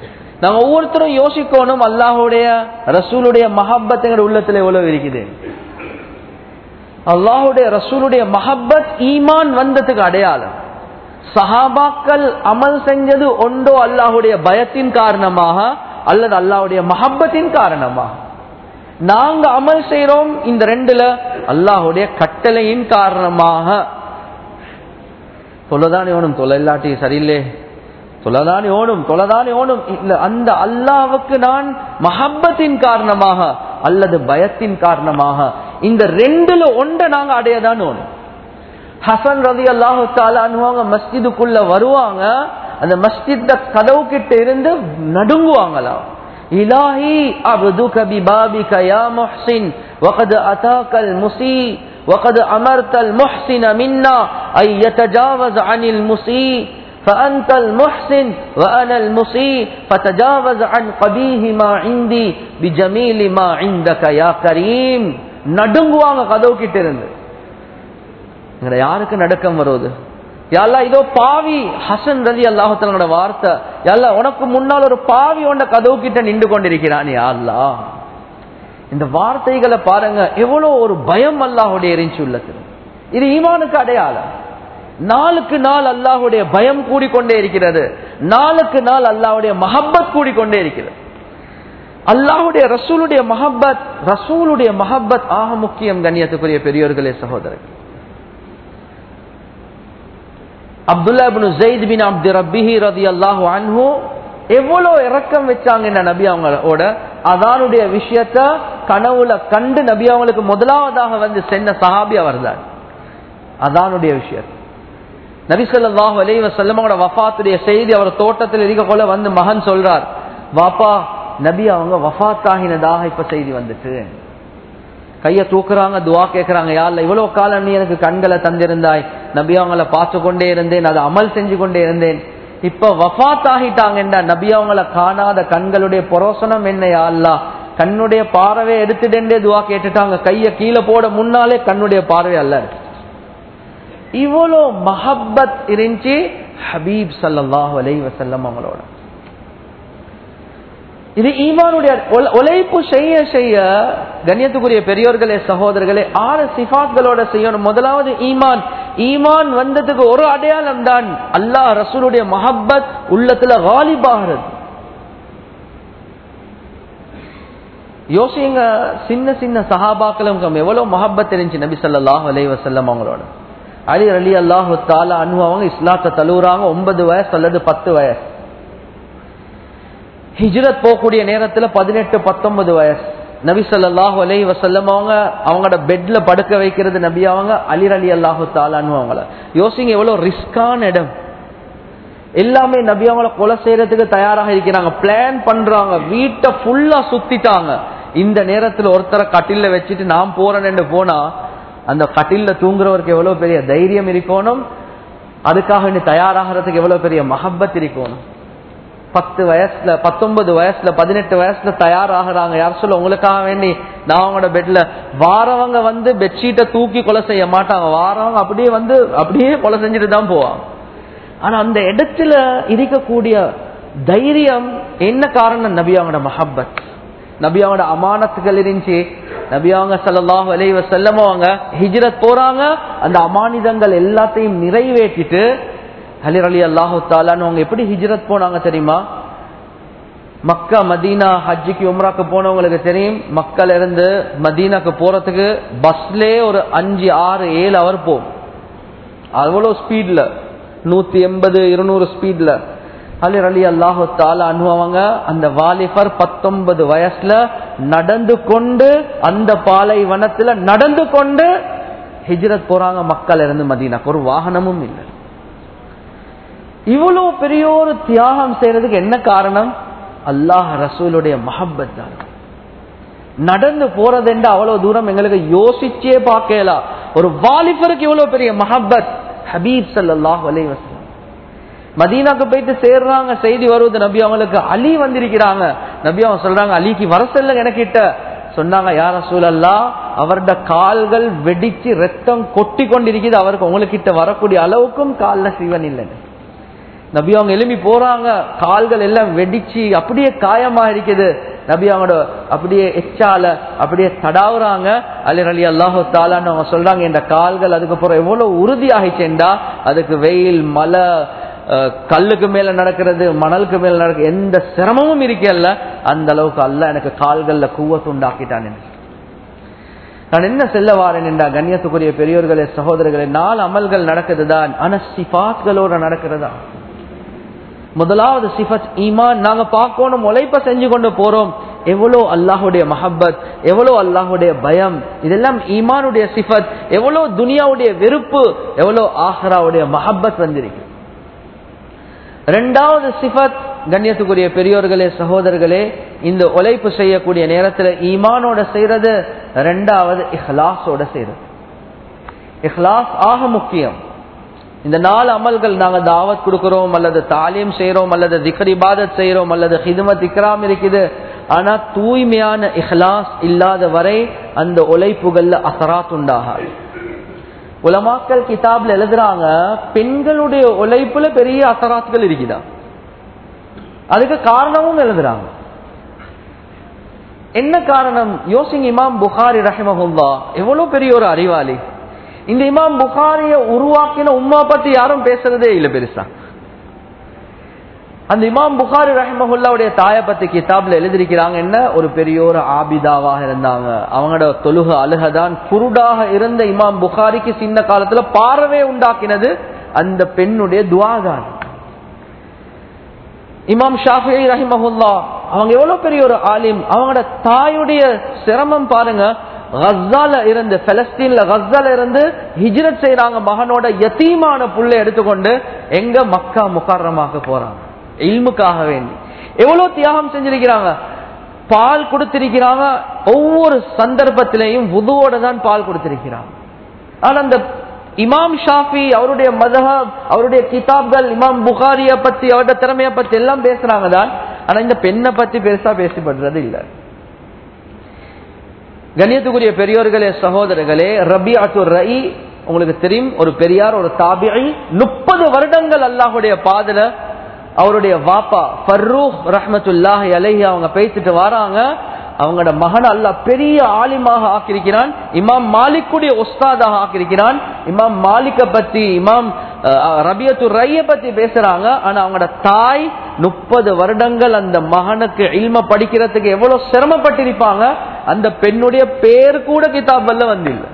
Speaker 1: நாங்க ஒவ்வொருத்தரும் யோசிக்கணும் அல்லாஹுடைய ரசூலுடைய மஹப்பத்துங்கிற உள்ளத்துல எவ்வளவு இருக்குது அல்லாஹுடைய ரசூலுடைய மஹப்பத் ஈமான் வந்ததுக்கு அடையாளம் சஹாபாக்கள் அமல் செஞ்சது ஒன்றோ அல்லாஹுடைய பயத்தின் காரணமாக அல்லது அல்லாஹுடைய மஹப்பத்தின் காரணமாக நாங்க அமல் செய்யறோம் இந்த ரெண்டுல அல்லாஹுடைய கட்டளையின் காரணமாக தொலைதானே ஓணும் தொலை இல்லாட்டி சரியில்லை தொலைதானே ஓணும் தொலைதானே ஓணும் இல்ல அந்த அல்லாவுக்கு நான் மஹப்பத்தின் காரணமாக அல்லது பயத்தின் காரணமாக இந்த ரெண்டுல ஒன்றை நாங்க அடையதான் ஓணும் ஹசன் ரவி அல்லாஹு தாலான்னு மஸ்ஜிதுக்குள்ள வருவாங்க அந்த மஸ்ஜித் கதவு கிட்ட இருந்து நடுங்குவாங்களாம் இலாஹி அப்துக பிபாபிக யா முஹ்சின் وقد اتاك المسيء وقد امرت المحسن منا ان يتجاوز عن المسيء فانت المحسن وانا المسيء فتجاوز عن قبيح ما عندي بجميل ما عندك يا كريم நடுங்குவாங்க கதவு கிட்ட இருந்து எங்களை யாருக்கு நடுக்கம் வருவது யாழ்லா இதோ பாவி ஹசன் ரதி அல்லாஹத்தலோட வார்த்தை யாழ்லா உனக்கு முன்னால் ஒரு பாவி உண்ட கதவு கிட்ட நின்று கொண்டிருக்கிறான் யாழ்லா இந்த வார்த்தைகளை பாருங்க எவ்வளவு ஒரு பயம் அல்லாஹுடைய எரிஞ்சு உள்ளது இது ஈமானுக்கு அடையாளம் நாளுக்கு நாள் அல்லாஹுடைய பயம் கூடிக்கொண்டே இருக்கிறது நாளுக்கு நாள் அல்லாஹுடைய மஹப்பத் கூடிக்கொண்டே இருக்கிறது அல்லாஹுடைய ரசூலுடைய மஹப்பத் ரசூலுடைய மஹப்பத் ஆக முக்கியம் கண்ணியத்துக்குரிய பெரியோர்களே சகோதரர்கள் அப்துல்லா பின் ஜெயித் பின் அப்து ரப்பிஹி ரதி அல்லாஹு அன்ஹு எவ்வளவு இறக்கம் வச்சாங்க இந்த நபி அவங்களோட அதானுடைய விஷயத்த கனவுல கண்டு நபி அவங்களுக்கு முதலாவதாக வந்து சென்ன சஹாபி அவர்தான் அதானுடைய விஷயம் நபி சொல்லாஹு அலி வசல்லமோட வஃபாத்துடைய செய்தி அவர் தோட்டத்தில் இருக்க கொள்ள வந்து மகன் சொல்றார் வாப்பா நபி அவங்க வஃபாத்தாகினதாக இப்ப செய்தி வந்துட்டு கைய தூக்குறாங்க துவா கேட்கறாங்க யாழ்ல இவ்வளவு காலம் நீ எனக்கு கண்களை தந்திருந்தாய் நபி அவங்கள பார்த்து கொண்டே இருந்தேன் அதை அமல் செஞ்சு கொண்டே இருந்தேன் இப்ப வஃத் ஆகிட்டாங்கண்டா நபி அவங்கள காணாத கண்களுடைய புரோசனம் என்ன யாழ்லா கண்ணுடைய பார்வை எடுத்துட்டே துவா கேட்டுட்டாங்க கைய கீழே போட முன்னாலே கண்ணுடைய பார்வை அல்ல இவ்வளோ மஹப்பத் இருந்துச்சு ஹபீப் சல்லாஹ் அலை வசல்லம் அவங்களோட இது ஈமானுடைய உழைப்பு செய்ய செய்ய கண்ணியத்துக்குரிய பெரியோர்களே சகோதரர்களே ஆறு சிஃபாத்களோட செய்யணும் முதலாவது ஈமான் ஈமான் வந்ததுக்கு ஒரு அடையாளம் தான் அல்லாஹ் ரசூலுடைய மஹப்பத் உள்ளத்துல காலிபாகிறது யோசிங்க சின்ன சின்ன சஹாபாக்களும் எவ்வளவு மஹப்பத் இருந்துச்சு நபி சொல்லாஹ் அலை வசல்லம் அவங்களோட அலி அலி அல்லாஹு தாலா அனுபவங்க இஸ்லாத்தை தழுவுறாங்க ஒன்பது வயசு அல்லது பத்து வயசு ஹிஜ்ரத் போகக்கூடிய நேரத்துல பதினெட்டு பத்தொன்பது வயசு நபி சொல்லாஹு அலை வசல்லம் அவங்க அவங்களோட பெட்ல படுக்க வைக்கிறது நபி அவங்க அலிர் அலி அல்லாஹு தாலான்னு அவங்கள யோசிங்க எவ்வளவு ரிஸ்கான இடம் எல்லாமே நபி அவங்கள கொலை செய்யறதுக்கு தயாராக இருக்கிறாங்க பிளான் பண்றாங்க வீட்டை ஃபுல்லா சுத்திட்டாங்க இந்த நேரத்துல ஒருத்தரை கட்டில வச்சுட்டு நான் போறேன்னு போனா அந்த கட்டில தூங்குறவருக்கு எவ்வளவு பெரிய தைரியம் இருக்கணும் அதுக்காக நீ தயாராகிறதுக்கு எவ்வளவு பெரிய மஹப்பத் இருக்கணும் பத்து வயசுல பத்தொன்பது வயசுல பதினெட்டு வயசுல தயாராகிறாங்க யார் சொல்ல உங்களுக்காக வேண்டி நான் அவங்களோட பெட்ல வாரவங்க வந்து பெட்ஷீட்டை தூக்கி கொலை செய்ய மாட்டாங்க வாரவங்க அப்படியே வந்து அப்படியே கொலை செஞ்சுட்டு தான் போவாங்க ஆனா அந்த இடத்துல இருக்கக்கூடிய தைரியம் என்ன காரணம் நபி அவங்களோட மஹப்பத் நபி அவங்களோட அமானத்துகள் இருந்துச்சு நபி அவங்க சல்லாஹ் அலைவ செல்லமவங்க ஹிஜ்ரத் போறாங்க அந்த அமானிதங்கள் எல்லாத்தையும் நிறைவேற்றிட்டு ஹலிர் அலி அல்லாஹு தாலான்னு அவங்க எப்படி ஹிஜ்ரத் போனாங்க தெரியுமா மக்கா மதீனா ஹஜ்ஜிக்கு உம்ராக்கு போனவங்களுக்கு தெரியும் மக்கள் இருந்து மதீனாக்கு போறதுக்கு பஸ்லே ஒரு அஞ்சு ஆறு ஏழு அவர் போகும் அவ்வளோ ஸ்பீட்ல நூத்தி எண்பது இருநூறு ஸ்பீட்ல அலிர் அலி அல்லாஹு தாலா அனுபவங்க அந்த வாலிபர் பத்தொன்பது வயசுல நடந்து கொண்டு அந்த பாலைவனத்துல நடந்து கொண்டு ஹிஜ்ரத் போறாங்க மக்கள் இருந்து மதீனாக்கு ஒரு வாகனமும் இல்லை இவ்வளவு பெரிய ஒரு தியாகம் செய்யறதுக்கு என்ன காரணம் அல்லாஹ் ரசூலுடைய மஹப்பத் தான் நடந்து போறது என்று அவ்வளவு தூரம் எங்களுக்கு யோசிச்சே பார்க்கலாம் ஒரு வாலிபருக்கு இவ்வளவு பெரிய மஹப்பத் ஹபீப் சல்லாஹ் அலை வசலம் மதீனாக்கு போயிட்டு சேர்றாங்க செய்தி வருவது நபி அவங்களுக்கு அலி வந்திருக்கிறாங்க நபி அவங்க சொல்றாங்க அலிக்கு வர செல்ல எனக்கிட்ட சொன்னாங்க யார சூழல்லா அவருடைய கால்கள் வெடிச்சு ரத்தம் கொட்டி கொண்டிருக்குது அவருக்கு உங்களுக்கிட்ட வரக்கூடிய அளவுக்கும் காலில் சிவன் இல்லைன்னு நபி அவங்க எழும்பி போறாங்க கால்கள் எல்லாம் வெடிச்சு அப்படியே காயமா இருக்குது நபி அவங்களோட அப்படியே எச்சால அப்படியே தடாவுறாங்க அலி அலி அல்லாஹு தாலான்னு அவங்க சொல்றாங்க இந்த கால்கள் அதுக்கப்புறம் எவ்வளவு உறுதியாகிச்சேன்டா அதுக்கு வெயில் மழை அஹ், கல்லுக்கு மேல நடக்கிறது மணலுக்கு மேல நடக்க எந்த சிரமமும் இருக்கல்ல அந்த அளவுக்கு அல்ல எனக்கு கால்கள்ல கூவத்து உண்டாக்கிட்டான் என்று. நான் என்ன செல்ல வாரேன் என்றா கண்ணியத்துக்குரிய பெரியோர்களே சகோதரர்களே நாலு அமல்கள் நடக்குதுதான் ஆனா சிபாத்களோட நடக்கிறதா முதலாவது சிஃபத் ஈமான் நாங்க பார்க்கணும் உழைப்ப செஞ்சு கொண்டு போறோம் எவ்வளோ அல்லாஹுடைய மஹப்பத் எவ்வளோ அல்லாஹுடைய பயம் இதெல்லாம் ஈமானுடைய சிஃபத் எவ்வளோ துனியாவுடைய வெறுப்பு எவ்வளோ ஆஹ்ராவுடைய மஹப்பத் வந்திருக்கு ரெண்டாவது சிஃபத் கண்ணியத்துக்குரிய பெரியோர்களே சகோதரர்களே இந்த உழைப்பு செய்யக்கூடிய நேரத்தில் ஈமானோட செய்யறது ரெண்டாவது இஹ்லாஸோட செய்யறது இஹ்லாஸ் ஆக முக்கியம் இந்த நாலு அமல்கள் நாங்க தாவத் கொடுக்கிறோம் அல்லது தாலீம் செய்யறோம் அல்லது திக்ர் இபாதத் செய்யறோம் அல்லது ஹிதுமத் இக்ராம் இருக்குது ஆனா தூய்மையான இஹ்லாஸ் இல்லாத வரை அந்த உழைப்புகள்ல அசராத் உண்டாகாது உலமாக்கல் கிதாப்ல எழுதுறாங்க பெண்களுடைய உழைப்புல பெரிய அசராத்துகள் இருக்குதா அதுக்கு காரணமும் எழுதுறாங்க என்ன காரணம் யோசிங் இமாம் புகாரி ரஹிமஹுல்லா எவ்வளவு பெரிய ஒரு அறிவாளி இந்த இமாம் புகாரிய உருவாக்கின உம்மா பத்தி யாரும் பேசுறதே இல்ல பெருசா அந்த இமாம் புகாரி ரஹிமஹுல்லாவுடைய தாயை பத்தி கிதாப்ல எழுதிருக்கிறாங்க என்ன ஒரு பெரிய ஒரு ஆபிதாவாக இருந்தாங்க அவங்களோட தொழுக அழுகதான் குருடாக இருந்த இமாம் புகாரிக்கு சின்ன காலத்துல பார்வை உண்டாக்கினது அந்த பெண்ணுடைய துவாதான் இமாம் ஷாஃபி ரஹிமஹுல்லா அவங்க எவ்வளவு பெரிய ஒரு ஆலிம் அவங்களோட தாயுடைய சிரமம் பாருங்க கஸ்ஸால இருந்து பலஸ்தீன்ல கஸ்ஸால இருந்து ஹிஜ்ரத் செய்யறாங்க மகனோட யத்தீமான புள்ளை எடுத்துக்கொண்டு எங்க மக்கா முகாரமாக போறாங்க இல்முக்காக வேண்டி எவ்வளவு தியாகம் செஞ்சிருக்கிறாங்க பால் கொடுத்திருக்கிறாங்க ஒவ்வொரு சந்தர்ப்பத்திலையும் வுதுவோட தான் பால் கொடுத்திருக்கிறாங்க ஆனா அந்த இமாம் ஷாஃபி அவருடைய மதஹப் அவருடைய கிதாப்கள் இமாம் புகாரிய பத்தி அவருடைய திறமைய பத்தி எல்லாம் பேசுறாங்க தான் ஆனா இந்த பெண்ணை பத்தி பெருசா பேசப்படுறது இல்ல கண்ணியத்துக்குரிய பெரியோர்களே சகோதரர்களே ரபி அத்துர் ரஇ உங்களுக்கு தெரியும் ஒரு பெரியார் ஒரு தாபிஐ முப்பது வருடங்கள் அல்லாஹுடைய பாதல அவருடைய வாப்பா ஃபர்ரூக் ரஹமத்துல்லாஹி அலைஹி அவங்க பேசிட்டு வராங்க அவங்களோட மகன் அல்லாஹ் பெரிய ஆலிமாக ஆக்கியிருக்கிறான் இமாம் மாலிக்குடைய ஒஸ்தாதாக ஆக்கியிருக்கிறான் இமாம் மாலிக்க பத்தி இமாம் ரபியத்து ரைய பத்தி பேசுறாங்க ஆனா அவங்களோட தாய் முப்பது வருடங்கள் அந்த மகனுக்கு இல்ம படிக்கிறதுக்கு எவ்வளவு சிரமப்பட்டிருப்பாங்க அந்த பெண்ணுடைய பேர் கூட கிதாபல்ல வந்தில்லை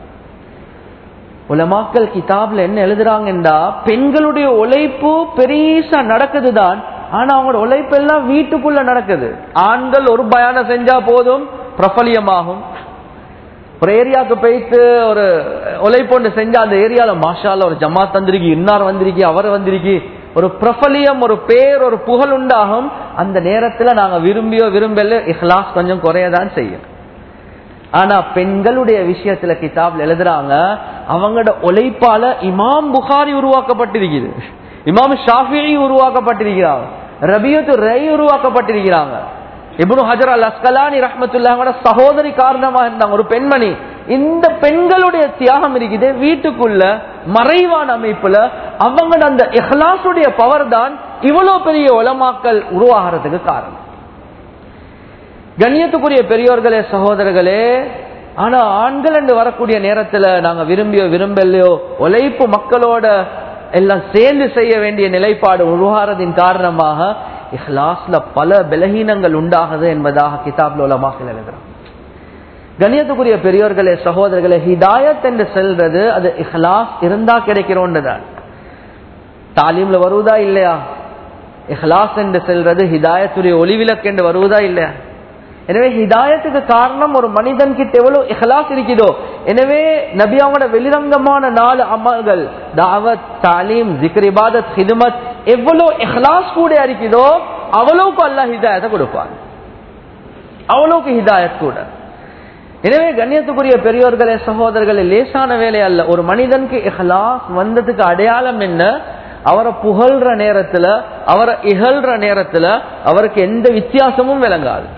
Speaker 1: உலமாக்கல் கிதாப்ல என்ன எழுதுறாங்கன்றா பெண்களுடைய உழைப்பு பெருசா நடக்குதுதான் ஆனா அவங்களோட உழைப்பு எல்லாம் வீட்டுக்குள்ள நடக்குது ஆண்கள் ஒரு பயானம் செஞ்சா போதும் பிரபலியமாகும் ஒரு ஏரியாவுக்கு போயிட்டு ஒரு உழைப்பு ஒன்று செஞ்சா அந்த ஏரியால மாஷால ஒரு ஜமாத் வந்திருக்கு இன்னார் வந்திருக்கு அவர் வந்திருக்கு ஒரு பிரபலியம் ஒரு பேர் ஒரு புகழ் உண்டாகும் அந்த நேரத்துல நாங்க விரும்பியோ விரும்பல இஹ்லாஸ் கொஞ்சம் குறையதான் செய்யும் ஆனா பெண்களுடைய விஷயத்துல கிதாப்ல எழுதுறாங்க அவங்களோட உழைப்பால இமாம் புகாரி உருவாக்கப்பட்டிருக்குது இமாம் ஷாஃபி உருவாக்கப்பட்டிருக்கிறாங்க ரபியத்து ரை உருவாக்கப்பட்டிருக்கிறாங்க இப்னு ஹஜர் அல் அஸ்கலானி ரஹமத்துல்லாவோட சகோதரி காரணமா இருந்தாங்க ஒரு பெண்மணி இந்த பெண்களுடைய தியாகம் இருக்குது வீட்டுக்குள்ள மறைவான அமைப்புல அவங்களோட அந்த இஹ்லாசுடைய பவர் தான் இவ்வளவு பெரிய உலமாக்கல் உருவாகிறதுக்கு காரணம் கண்ணியத்துக்குரிய பெரியோர்களே சகோதரர்களே ஆனா ஆண்கள் என்று வரக்கூடிய நேரத்துல நாங்க விரும்பியோ விரும்பலையோ உழைப்பு மக்களோட எல்லாம் சேர்ந்து செய்ய வேண்டிய நிலைப்பாடு உருவாறதின் காரணமாக இஹ்லாஸ்ல பல பலகீனங்கள் உண்டாகுது என்பதாக கிதாப்ல உலமாக எழுதுறோம் கண்ணியத்துக்குரிய பெரியோர்களே சகோதரர்களே ஹிதாயத் என்று செல்றது அது இஹ்லாஸ் இருந்தா கிடைக்கிறோன்றதான் தாலீம்ல வருவதா இல்லையா இஹ்லாஸ் என்று செல்றது ஹிதாயத்துடைய ஒளிவிலக்கு என்று வருவதா இல்லையா எனவே ஹிதாயத்துக்கு காரணம் ஒரு மனிதன் கிட்ட எவ்வளவு இஹ்லாஸ் இருக்குதோ எனவே நபி அவங்களோட வெளிரங்கமான நாலு அமல்கள் தாவத் தாலீம் ஜிக்ர் இபாதத் ஹிதுமத் எவ்வளவு இஹ்லாஸ் கூட இருக்குதோ அவ்வளவுக்கு அல்லாஹ் ஹிதாயத்தை கொடுப்பார் அவ்வளவுக்கு ஹிதாயத் கூட எனவே கண்ணியத்துக்குரிய பெரியோர்களே சகோதரர்களே லேசான வேலை அல்ல ஒரு மனிதனுக்கு இஹ்லாஸ் வந்ததுக்கு அடையாளம் என்ன அவரை புகழ்ற நேரத்துல அவரை இகழ்ற நேரத்துல அவருக்கு எந்த வித்தியாசமும் விளங்காது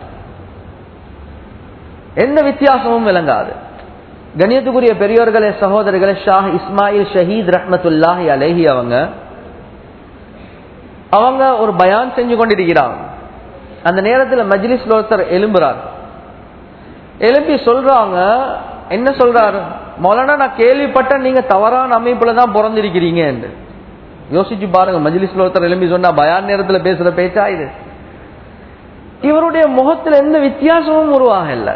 Speaker 1: எந்த வித்தியாசமும் விளங்காது கண்ணியத்துக்குரிய பெரியோர்களே சகோதரர்களே ஷாஹ் இஸ்மாயில் ஷஹீத் ரஹ்மத்துல்லாஹி அலேஹி அவங்க அவங்க ஒரு பயான் செஞ்சு கொண்டிருக்கிறாங்க அந்த நேரத்தில் மஜ்லிஸ்ல ஒருத்தர் எழும்புறார் எழுப்பி சொல்றாங்க என்ன சொல்றாரு மௌலானா நான் கேள்விப்பட்டேன் நீங்க தவறான அமைப்புல தான் பிறந்திருக்கிறீங்க என்று யோசிச்சு பாருங்க மஜ்லிஸ்ல ஒருத்தர் எழுப்பி சொன்னா பயான் நேரத்துல பேசுற பேச்சா இது இவருடைய முகத்துல எந்த வித்தியாசமும் உருவாக இல்லை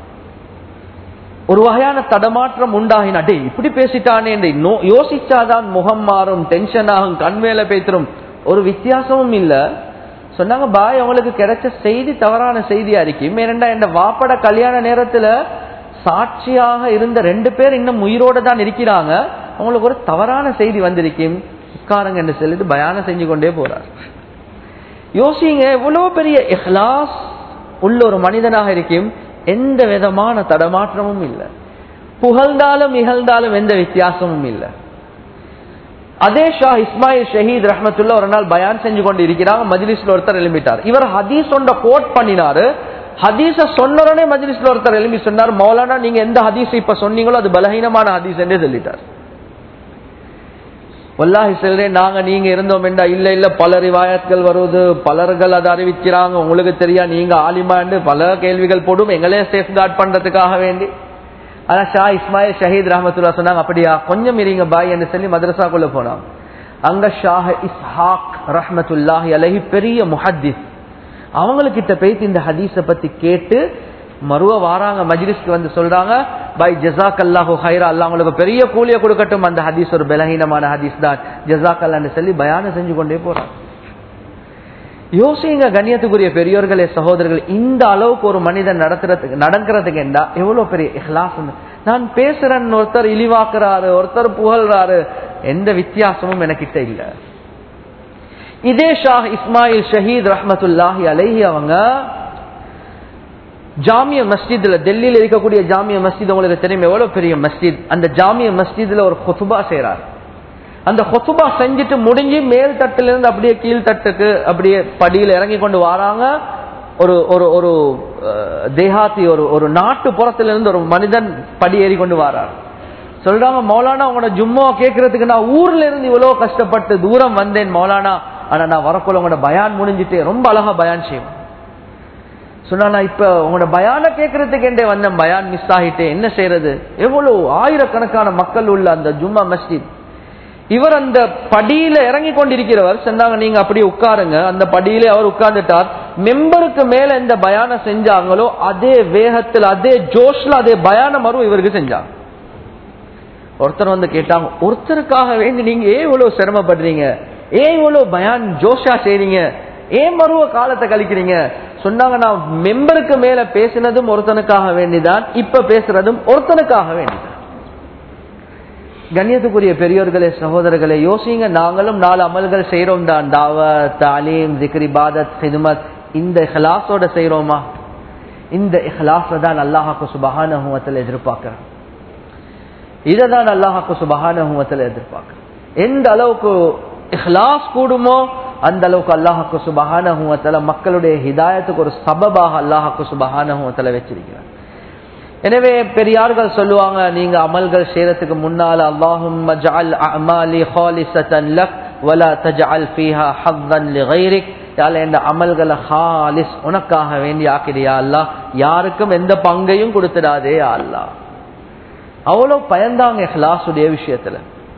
Speaker 1: ஒரு வகையான தடமாற்றம் உண்டாகினா டே இப்படி பேசிட்டானே என்று நோ- யோசிச்சாதான் முகம் மாறும் டென்ஷன் ஆகும் கண் மேல பேத்துரும் ஒரு வித்தியாசமும் இல்ல சொன்னாங்க பாய் அவங்களுக்கு கிடைச்ச செய்தி தவறான செய்தியா இருக்கும் ஏனெண்டா இந்த வாப்பட கல்யாண நேரத்துல சாட்சியாக இருந்த ரெண்டு பேர் இன்னும் உயிரோட தான் இருக்கிறாங்க அவங்களுக்கு ஒரு தவறான செய்தி வந்திருக்கும் உட்காருங்க என்று சொல்லிட்டு பயானம் செஞ்சு கொண்டே போறார் யோசிங்க எவ்வளவு பெரிய இஹ்லாஸ் உள்ள ஒரு மனிதனாக இருக்கும் எந்த விதமான தடமாற்றமும் இல்லை புகழ்ந்தாலும் இகழ்ந்தாலும் எந்த வித்தியாசமும் இல்லை அதே ஷா இஸ்மாயில் ஷஹீத் ரஹ்மத்துல்லா ஒரு நாள் பயான் செஞ்சு கொண்டு இருக்கிறாங்க மஜ்லிஸ்ல ஒருத்தர் எழும்பிட்டார் இவர் ஹதீஸ் ஒன்ற கோட் பண்ணினாரு ஹதீஸ சொன்ன உடனே மஜ்லிஸ்ல ஒருத்தர் எழும்பி சொன்னார் மௌலானா நீங்க எந்த ஹதீஸ் இப்ப சொன்னீங்களோ அது பலகீனமான ஹதீஸ் என்றே சொல்லிட்டார் வல்லாஹி சொல்றேன் நாங்க நீங்க இருந்தோம் என்றா இல்ல இல்ல பல ரிவாயத்கள் வருவது பலர்கள் அதை அறிவிக்கிறாங்க உங்களுக்கு தெரியா நீங்க ஆலிமாண்டு பல கேள்விகள் போடும் எங்களே சேஃப் கார்ட் பண்றதுக்காக வேண்டி ஆனா ஷா இஸ்மாயில் ஷஹீத் ரஹமத்துல்லா சொன்னாங்க அப்படியா கொஞ்சம் இருங்க பாய் என்று சொல்லி மதரசாக்குள்ள போனாங்க அங்க ஷாஹ் இஸ்ஹாக் ரஹமத்துல்லாஹி அலஹி பெரிய முஹத்திஸ் அவங்களுக்கிட்ட போயிட்டு இந்த ஹதீஸ பத்தி கேட்டு மறுவ வாராங்க மஜ்லிஸ்க்கு வந்து சொல்றாங்க பை ஜசாக் அல்லாஹு ஹைரா அல்லாஹ் உங்களுக்கு பெரிய கூலிய கொடுக்கட்டும் அந்த ஹதீஸ் ஒரு பலகீனமான ஹதீஸ் தான் ஜசாக் அல்லான்னு சொல்லி பயானம் செஞ்சு கொண்டே போறாங்க யோசிங்க கண்ணியத்துக்குரிய பெரியோர்களே சகோதரர்கள் இந்த அளவுக்கு ஒரு மனிதன் நடத்துறதுக்கு நடக்கிறதுக்கு என்ன எவ்வளவு பெரிய இஹ்லாஸ் நான் பேசுறேன் ஒருத்தர் இழிவாக்குறாரு ஒருத்தர் புகழ்றாரு எந்த வித்தியாசமும் எனக்கிட்ட இல்ல இதே ஷாஹ் இஸ்மாயில் ஷஹீத் ரஹமத்துல்லாஹி அலைஹி அவங்க ஜாமிய மஸ்ஜித்ல டெல்லியில இருக்கக்கூடிய ஜாமிய மஸ்ஜித் உங்களுக்கு தெரியும் எவ்வளவு பெரிய மஸ்ஜித் அந்த ஜாமிய மஸ்ஜித்ல ஒரு கொத்துபா செய்யறாரு அந்த கொத்துபா செஞ்சுட்டு முடிஞ்சு மேல் தட்டுல இருந்து அப்படியே கீழ் தட்டுக்கு அப்படியே படியில இறங்கி கொண்டு வராங்க ஒரு ஒரு ஒரு அஹ், தேகாத்தி ஒரு ஒரு நாட்டு புறத்துல இருந்து ஒரு மனிதன் படி ஏறி கொண்டு வரார் சொல்றாங்க மௌலானா உங்களோட ஜும்மாவை கேட்கறதுக்கு நான் ஊர்ல இருந்து இவ்வளவு கஷ்டப்பட்டு தூரம் வந்தேன் மௌலானா ஆனா நான் வரக்குள்ள உங்களோட பயான் முடிஞ்சிட்டு ரொம்ப அழகா பயான் செய்வேன் சொன்னா நான் இப்ப உங்களோட பயான கேட்கறதுக்கு என்றே வந்தேன் பயான் மிஸ் ஆகிட்டேன் என்ன செய்யறது எவ்வளவு ஆயிரக்கணக்கான மக்கள் உள்ள அந்த ஜும்மா மஸ்ஜித் இவர் அந்த படியில இறங்கி கொண்டிருக்கிறவர் சொன்னாங்க நீங்க அப்படியே உட்காருங்க அந்த படியில அவர் உட்கார்ந்துட்டார் மெம்பருக்கு மேல எந்த பயானம் செஞ்சாங்களோ அதே வேகத்தில் அதே ஜோஷ்ல அதே பயானம் மறு இவருக்கு செஞ்சாங்க ஒருத்தர் வந்து கேட்டாங்க ஒருத்தருக்காக வேண்டி நீங்க ஏன் இவ்வளவு சிரமப்படுறீங்க ஏன் இவ்வளவு பயான் ஜோஷா செய்றீங்க ஏன் மருவ காலத்தை கழிக்கிறீங்க சொன்னாங்க நான் மெம்பருக்கு மேல பேசினதும் ஒருத்தனுக்காக வேண்டிதான் இப்ப பேசுறதும் ஒருத்தனுக்காக வேண்டிதான் கண்ணியத்துக்குரிய பெரியோர்களே சகோதரர்களே யோசிங்க நாங்களும் நாலு அமல்கள் செய்யறோம் தான் தாவத் தாலீம் ஜிக்ரி பாதத் ஹிதுமத் இந்த இஹ்லாஸோட செய்யறோமா இந்த இஹ்லாஸ தான் அல்லாஹாக்கு சுபஹானஹுவத்தில் எதிர்பார்க்கிறோம் இதை தான் அல்லாஹாக்கு சுபஹானஹுவத்தில் எதிர்பார்க்கிறோம் எந்த அளவுக்கு இஹ்லாஸ் கூடுமோ அந்த அளவுக்கு அல்லாஹாக்கு சுபஹானஹுவத்தில் மக்களுடைய ஹிதாயத்துக்கு ஒரு சபபாக அல்லாஹாக்கு சுபஹானஹுவத்தில் வச்சிருக்கிறார் எனவே பெரியார்கள் சொல்லுவாங்க நீங்க அமல்கள் செய்யறதுக்கு முன்னால அல்லாஹும் ஜஅல் அமாலி ஹாலிசத்தன் லக் வலா தஜஅல் ஃபீஹா ஹவ்வன் லிகைரிக் யால இந்த அமல்களை ஹாலிஸ் உனக்காக வேண்டி ஆக்கிறியா அல்லாஹ் யாருக்கும் எந்த பங்கையும் கொடுத்துடாதே யா அல்லாஹ் அவ்வளவு பயந்தாங்க இஹ்லாஸுடைய விஷயத்துல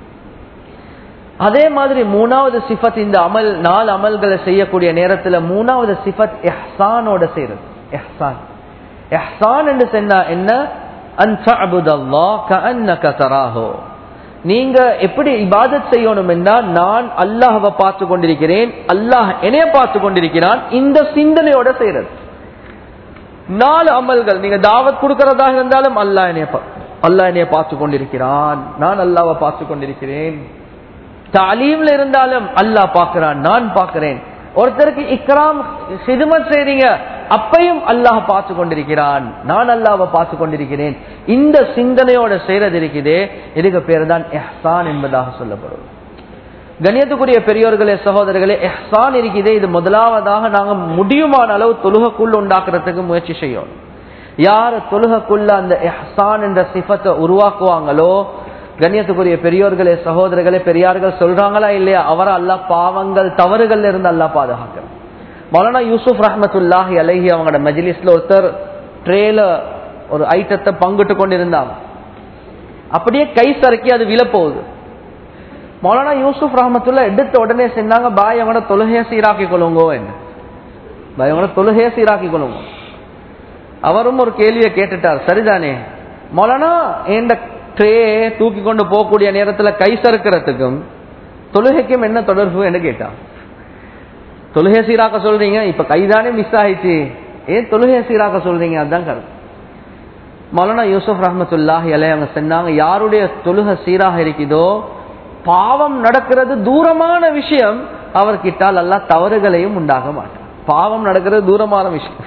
Speaker 1: அதே மாதிரி மூணாவது சிஃபத் இந்த அமல் நாலு அமல்களை செய்யக்கூடிய நேரத்துல மூணாவது சிஃபத் எஹ்சானோட செய்யறது எஹ்சான் எஹ்சான் என்று சொன்னா என்ன அன் தஅபுதல்லாஹ் கஅன்னக தராஹு நீங்க எப்படி இபாதத் செய்யணும் என்றால் நான் அல்லாஹ்வை பார்த்து கொண்டிருக்கிறேன் அல்லாஹ் என்னைய பார்த்து கொண்டிருக்கிறான் இந்த சிந்தனையோட செய்யறது நாலு அமல்கள் நீங்க தாவத் கொடுக்கறதாக இருந்தாலும் அல்லாஹ் என்னைய பா- அல்லாஹ் என்னைய பார்த்து கொண்டிருக்கிறான் நான் அல்லாஹ்வை பார்த்து கொண்டிருக்கிறேன் தாலீம்ல இருந்தாலும் அல்லாஹ் பார்க்கிறான் நான் பார்க்கிறேன் ஒருத்தருக்கு இக்ராம் சிதுமத் செய்றீங்க அப்பையும் அல்லாஹ் பார்த்து கொண்டிருக்கிறான் நான் அல்லாஹ்வை பார்த்து கொண்டிருக்கிறேன் இந்த சிந்தனையோட செய்யறது இருக்குதே இதுக்கு பேர் தான் எஹ்சான் என்பதாக சொல்லப்படும் கண்ணியத்துக்குரிய பெரியோர்களே சகோதரர்களே எஹ்சான் இருக்குதே இது முதலாவதாக நாங்க முடியுமான அளவு தொழுகக்குள்ள உண்டாக்குறதுக்கு முயற்சி செய்யணும் யார் தொழுகக்குள்ள அந்த எஹ்சான் என்ற சிஃபத்தை உருவாக்குவாங்களோ கண்ணியத்துக்குரிய பெரியோர்களே சகோதரர்களே பெரியார்கள் சொல்றாங்களா இல்லையா அவரை அல்லா பாவங்கள் தவறுகள் இருந்து அல்லா பாதுகாக்கிறார் மௌலானா யூசுப் ரஹமத்துல்லாஹி அலஹி அவங்களோட மஜிலிஸ்ல ஒருத்தர் ட்ரேல ஒரு ஐட்டத்தை பங்கிட்டு கொண்டிருந்தாங்க அப்படியே கை சறுக்கி அது விழப்போகுது மௌலானா யூசுப் ரஹமத்துல்லா எடுத்த உடனே சொன்னாங்க பாய் அவங்களோட தொழுகையை சீராக்கி கொள்ளுங்கோ என்ன பாய் அவங்களோட தொழுகையை சீராக்கி கொள்ளுங்க அவரும் ஒரு கேள்வியை கேட்டுட்டார் சரிதானே மௌலானா எந்த ட்ரே தூக்கி கொண்டு போகக்கூடிய நேரத்துல கை சறுக்கிறதுக்கும் தொழுகைக்கும் என்ன தொடர்பு என்று கேட்டான் தொழுகை சீராக்க சொல்றீங்க இப்ப கைதானே மிஸ் ஆயிடுச்சு ஏன் தொழுகை சீராக்க சொல்றீங்க அதுதான் கருத்து மௌலானா யூசுப் ரஹமத்துல்லாஹி அலை அவங்க சொன்னாங்க யாருடைய தொழுகை சீராக இருக்குதோ பாவம் நடக்கிறது தூரமான விஷயம் அவர்கிட்டால் அல்ல தவறுகளையும் உண்டாக மாட்டார் பாவம் நடக்கிறது தூரமான விஷயம்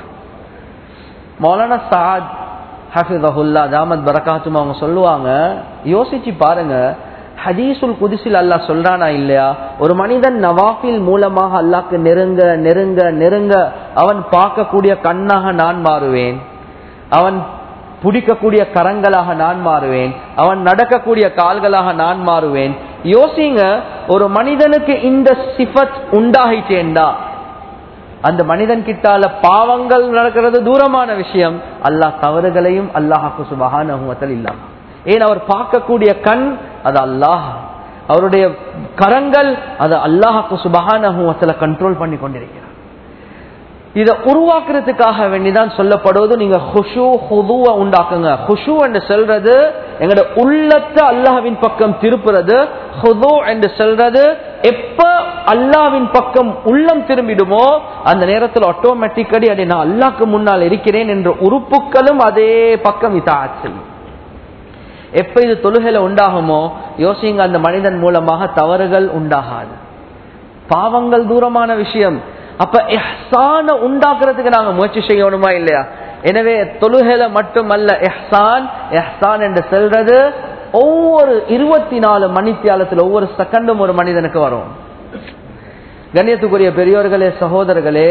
Speaker 1: மௌலானா சாத் ஹஃபிதஹுல்லா ஜாமத் பரகாத்தும் அவங்க சொல்லுவாங்க யோசிச்சு பாருங்க ஹதீசுல் குதிசில் அல்லாஹ் சொல்றானா இல்லையா ஒரு மனிதன் நவாஃபில் மூலமாக அல்லாஹ்க்கு நெருங்க நெருங்க நெருங்க அவன் பார்க்கக்கூடிய கண்ணாக நான் மாறுவேன் அவன் பிடிக்கக்கூடிய கரங்களாக நான் மாறுவேன் அவன் நடக்கக்கூடிய கால்களாக நான் மாறுவேன் யோசிங்க ஒரு மனிதனுக்கு இந்த சிஃபத் உண்டாகிட்டேன்டா அந்த மனிதன் கிட்டால பாவங்கள் நடக்கிறது தூரமான விஷயம் அல்லாஹ் தவறுகளையும் அல்லாஹாக்கு சுபகான இல்லாம ஏன் அவர் பார்க்கக்கூடிய கண் அது அல்லாஹ் அவருடைய கரங்கள் அது அல்லாஹாக்கு சுபகான கண்ட்ரோல் பண்ணி கொண்டிருக்கிறார் இதை உருவாக்குறதுக்காக வேண்டிதான் சொல்லப்படுவது நீங்க ஹுஷு ஹுதுவ உண்டாக்குங்க ஹுஷு என்று சொல்றது எங்களோட உள்ளத்தை அல்லாஹ்வின் பக்கம் திருப்புறது ஹுது என்று சொல்றது எப்ப அல்லாவின் பக்கம் உள்ளம் திரும்பிடுமோ அந்த நேரத்தில் ஆட்டோமேட்டிக்கடி அதை நான் அல்லாக்கு முன்னால் இருக்கிறேன் என்ற உறுப்புகளும் அதே பக்கம் இதாத் செய்யும் எப்ப இது தொழுகையில உண்டாகுமோ யோசிங்க அந்த மனிதன் மூலமாக தவறுகள் உண்டாகாது பாவங்கள் தூரமான விஷயம் அப்ப எஹ்சான உண்டாக்குறதுக்கு நாங்க முயற்சி செய்யணுமா இல்லையா எனவே தொழுகையில மட்டுமல்ல எஹ்சான் எஹ்சான் என்று செல்றது ஒவ்வொரு இருபத்தி நாலு மணித்தியாலத்தில் ஒவ்வொரு செகண்டும் ஒரு மனிதனுக்கு வரும் கண்ணியத்துக்குரிய பெரியோர்களே சகோதரர்களே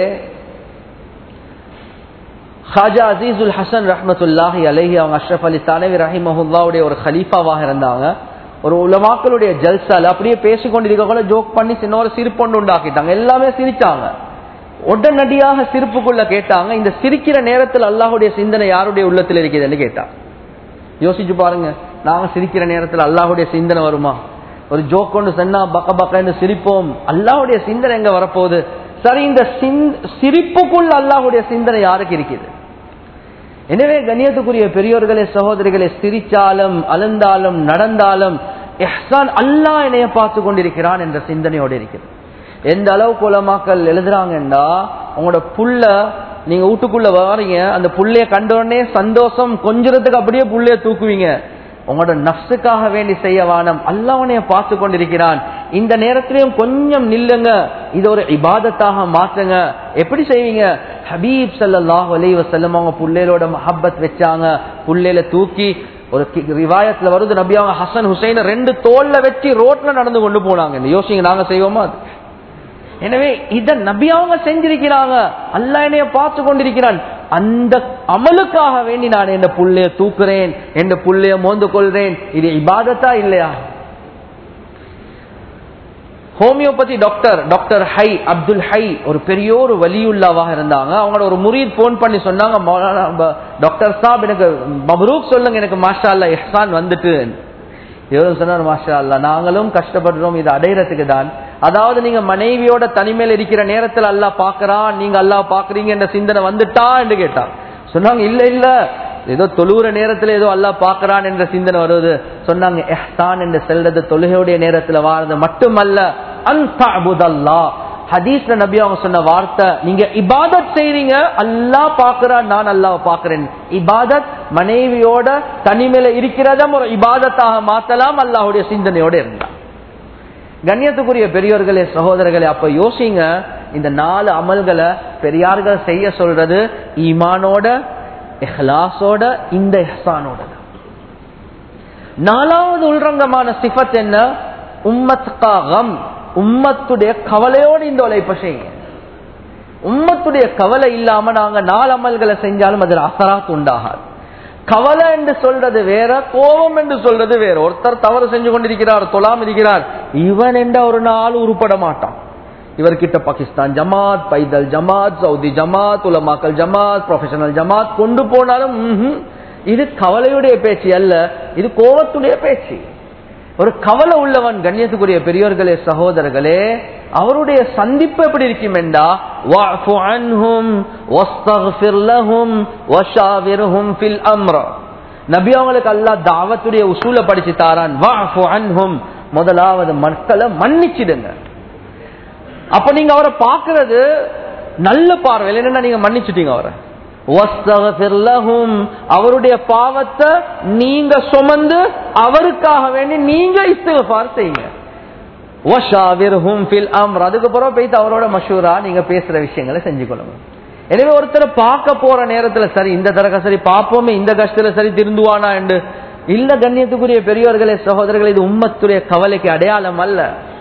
Speaker 1: ஹாஜா அசீசுல் ஹசன் ரஹமத்துல்லாஹி அலஹி அவங்க அஷ்ரஃப் அலி தானவி ரஹிமஹுல்லாவுடைய ஒரு ஹலீஃபாவாக இருந்தாங்க ஒரு உலமாக்களுடைய ஜல்சால அப்படியே பேசிக்கொண்டிருக்கக்குள்ள ஜோக் பண்ணி சின்ன ஒரு சிரிப்பொண்டு உண்டாக்கிட்டாங்க எல்லாமே சிரிச்சாங்க உடனடியாக சிரிப்புக்குள்ள கேட்டாங்க இந்த சிரிக்கிற நேரத்தில் அல்லாஹுடைய சிந்தனை யாருடைய உள்ளத்தில் இருக்குதுன்னு கேட்டாங்க யோசிச்சு பாருங்க நாங்க சிரிக்கிற நேரத்தில் அல்லாஹுடைய சிந்தனை வருமா ஒரு ஜோக் கொண்டு சொன்னா பக்க பக்க சிரிப்போம் அல்லாஹுடைய சிந்தனை எங்க வரப்போகுது சரி இந்த சிரிப்புக்குள் அல்லாஹுடைய சிந்தனை யாருக்கு இருக்குது எனவே கண்ணியத்துக்குரிய பெரியோர்களே சகோதரிகளே சிரிச்சாலும் அலந்தாலும் நடந்தாலும் எஹ்சான் அல்லாஹ் என்னைய பார்த்து கொண்டிருக்கிறான் என்ற சிந்தனையோடு இருக்கிறது எந்த அளவுக்கு உலமாக்கள் எழுதுறாங்கன்னா உங்களோட புள்ள நீங்க வீட்டுக்குள்ள வாரீங்க அந்த புள்ளைய கண்டோடனே சந்தோஷம் கொஞ்சத்துக்கு அப்படியே புள்ளைய தூக்குவீங்க உங்களோட நப்சுக்காக வேண்டி செய்ய வானம் அல்லாவனைய பார்த்து கொண்டிருக்கிறான் இந்த நேரத்திலையும் கொஞ்சம் நில்லுங்க இது ஒரு இபாதத்தாக மாற்றுங்க எப்படி செய்வீங்க ஹபீப் சல்லாஹ் அலைவ செல்லம் அவங்க புள்ளைகளோட மஹப்பத் வச்சாங்க புள்ளையில தூக்கி ஒரு ரிவாயத்துல வருது நபி அவங்க ஹசன் ஹுசைன் ரெண்டு தோல்ல வச்சு ரோட்ல நடந்து கொண்டு போனாங்க யோசிங்க நாங்க செய்வோமா அது எனவே இத நபி அவங்க செஞ்சிருக்கிறாங்க அல்ல என்னைய பார்த்து கொண்டிருக்கிறான் அந்த அமலுக்காக வேண்டி நான் என் புள்ளைய தூக்குறேன் என் புள்ளைய மோந்து கொள்றேன் இது இபாதத்தா இல்லையா homeopathy doctor doctor Hai Abdul Hai ஒரு பெரிய ஒரு வலியுள்ளாவாக இருந்தாங்க அவங்களோட ஒரு முரீத் போன் பண்ணி சொன்னாங்க டாக்டர் சாப் எனக்கு மபரூக் சொல்லுங்க எனக்கு மாஷா அல்லா எஹ்சான் வந்துட்டு எவ்வளவு சொன்னார் மாஷா அல்லா நாங்களும் கஷ்டப்படுறோம் இது அடையறதுக்கு தான் அதாவது நீங்க மனைவியோட தனிமையில் இருக்கிற நேரத்தில் அல்லா பாக்குறான் நீங்க அல்லா பாக்குறீங்க என்ற சிந்தனை வந்துட்டா என்று கேட்டான் சொன்னாங்க இல்ல இல்ல ஏதோ தொழுகிற நேரத்துல ஏதோ அல்லா பாக்குறான் என்ற சிந்தனை வருவது சொன்னாங்க எஹ்தான் என்று செல்றது தொழுகையுடைய நேரத்துல வாழ்றது மட்டுமல்ல அன்தா ஹதீஸ்ல நபி அவங்க சொன்ன வார்த்தை நீங்க இபாதத் செய்றீங்க அல்லா பாக்குறான் நான் அல்லாஹ் பாக்குறேன் இபாதத் மனைவியோட தனிமையில இருக்கிறதும் ஒரு இபாதத்தாக மாத்தலாம் அல்லாஹுடைய சிந்தனையோட இருந்தான் கண்ணியத்துக்குரிய பெரியோர்களே சகோதரர்களே அப்ப யோசிங்க இந்த நாலு அமல்களை பெரியார்கள் செய்ய சொல்றது ஈமானோட இஹ்லாஸோட இந்த இஹ்சானோட நாலாவது உள்ரங்கமான சிஃபத் என்ன உம்மத் காகம் உம்மத்துடைய கவலையோடு இந்த உழைப்ப செய்யுங்க உம்மத்துடைய கவலை இல்லாம நாங்க நாலு அமல்களை செஞ்சாலும் அதில் அசராத் உண்டாகாது கவலை என்று சொல்றது வேற கோபம் என்று சொல்றது வேற ஒருத்தர் தவறு செஞ்சு கொண்டிருக்கிறார் தொலாம் இருக்கிறார் இவன் என்ற ஒரு நாள் உருப்பட மாட்டான் இவர்கிட்ட பாகிஸ்தான் ஜமாத் பைதல் ஜமாத் சவுதி ஜமாத் உலமாக்கல் ஜமாத் ப்ரொஃபஷனல் ஜமாத் கொண்டு போனாலும் ம்ஹும். இது கவலையுடைய பேச்சு அல்ல இது கோபத்துடைய பேச்சு ஒரு கவலை உள்ளவன் கண்ணியத்துக்குரிய பெரியோர்களே சகோதரர்களே அவருடைய சந்திப்பு எப்படி இருக்கும் என்றா வஅஃபு அன்ஹும் வஸ்தக்ஃபிர் லஹும் வஷாவிர்ஹும் ஃபில் அம்ர நபி அவங்களுக்கு அல்லாஹ் தாவத்துடைய உசூல படிச்சு தாரான் வஅஃபு அன்ஹும் முதலாவது மக்களை மன்னிச்சிடுங்க அப்ப நீங்க அவரை பார்க்கிறது நல்ல பார்வையில் என்னன்னா நீங்க மன்னிச்சிட்டீங்க அவரை வஸ்தக்ஃபிர் லஹும் அவருடைய பாவத்தை நீங்க சுமந்து அவருக்காக வேண்டி நீங்க இஸ்திக்ஃபார் செய்யுங்க வஷாவிர்ஹும் ஃபில் அம்ர் அதுக்கப்புறம் போயிட்டு அவரோட மஷூரா நீங்க பேசுற விஷயங்களை செஞ்சு கொள்ளுங்க எனவே ஒருத்தரை பார்க்க போற நேரத்துல சரி இந்த தரக சரி பார்ப்போமே இந்த கஷ்டத்துல சரி திருந்துவானா என்று இல்ல கண்ணியத்துக்குரிய பெரியோர்களே சகோதரர்களே இது உம்மத்துடைய கவலைக்கு அடையாளம் அல்ல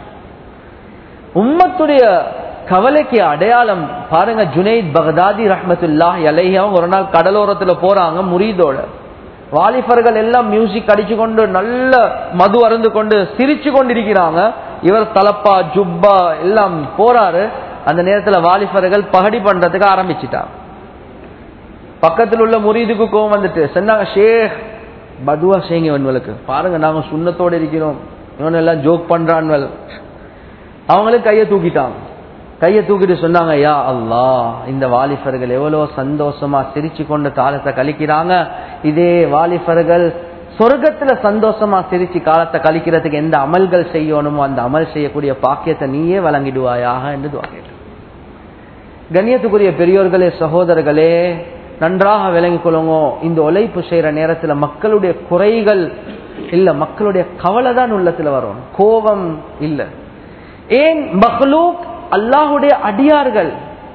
Speaker 1: உம்மத்துடைய கவலைக்கு அடையாளம் பாருங்க ஜுனைத் பகதாதி ரஹ்மத்துல்லாஹ் அலைஹம் ஒரு நாள் கடலோரத்துல போறாங்க முரீதோட வாலிபர்கள் எல்லாம் மியூசிக் அடிச்சு கொண்டு நல்ல மது அருந்து கொண்டு சிரிச்சு கொண்டிருக்கிறாங்க இவர் தலப்பா ஜுப்பா எல்லாம் போறாரு அந்த நேரத்துல வாலிபர்கள் பகடி பண்றதுக்கு ஆரம்பிச்சிட்டாங்க பக்கத்தில் உள்ள முரீதுக்கு கோவம் வந்துட்டு சொன்னாங்க ஷேக் பதுவா செய்யுங்க இவன்களுக்கு பாருங்க நாங்க சுண்ணத்தோட இருக்கிறோம் இவன் எல்லாம் ஜோக் பண்றான்வல் அவங்களுக்கு கையை தூக்கிட்டாங்க கையை தூக்கிட்டு சொன்னாங்க யா அல்லாஹ் இந்த வாலிபர்கள் எவ்வளவு சந்தோஷமா சிரிச்சு கொண்டு காலத்தை கழிக்கிறாங்க இதே வாலிபர்கள் சொர்க்கத்துல சந்தோஷமா சிரிச்சு காலத்தை கழிக்கிறதுக்கு எந்த அமல்கள் செய்யணுமோ அந்த அமல் செய்யக்கூடிய பாக்கியத்தை நீயே வழங்கிடுவாயாக என்று துவா கேட்டார். கண்ணியத்துக்குரிய பெரியோர்களே சகோதரர்களே நன்றாக விளங்கிக் கொள்ளுங்க இந்த உழைப்பு செய்யற நேரத்துல மக்களுடைய குறைகள் இல்ல மக்களுடைய கவலை தான் உள்ளத்துல வரும் கோபம் இல்ல ஏன் மஹ்லூக் அல்லாஹுடைய அடியார்கள்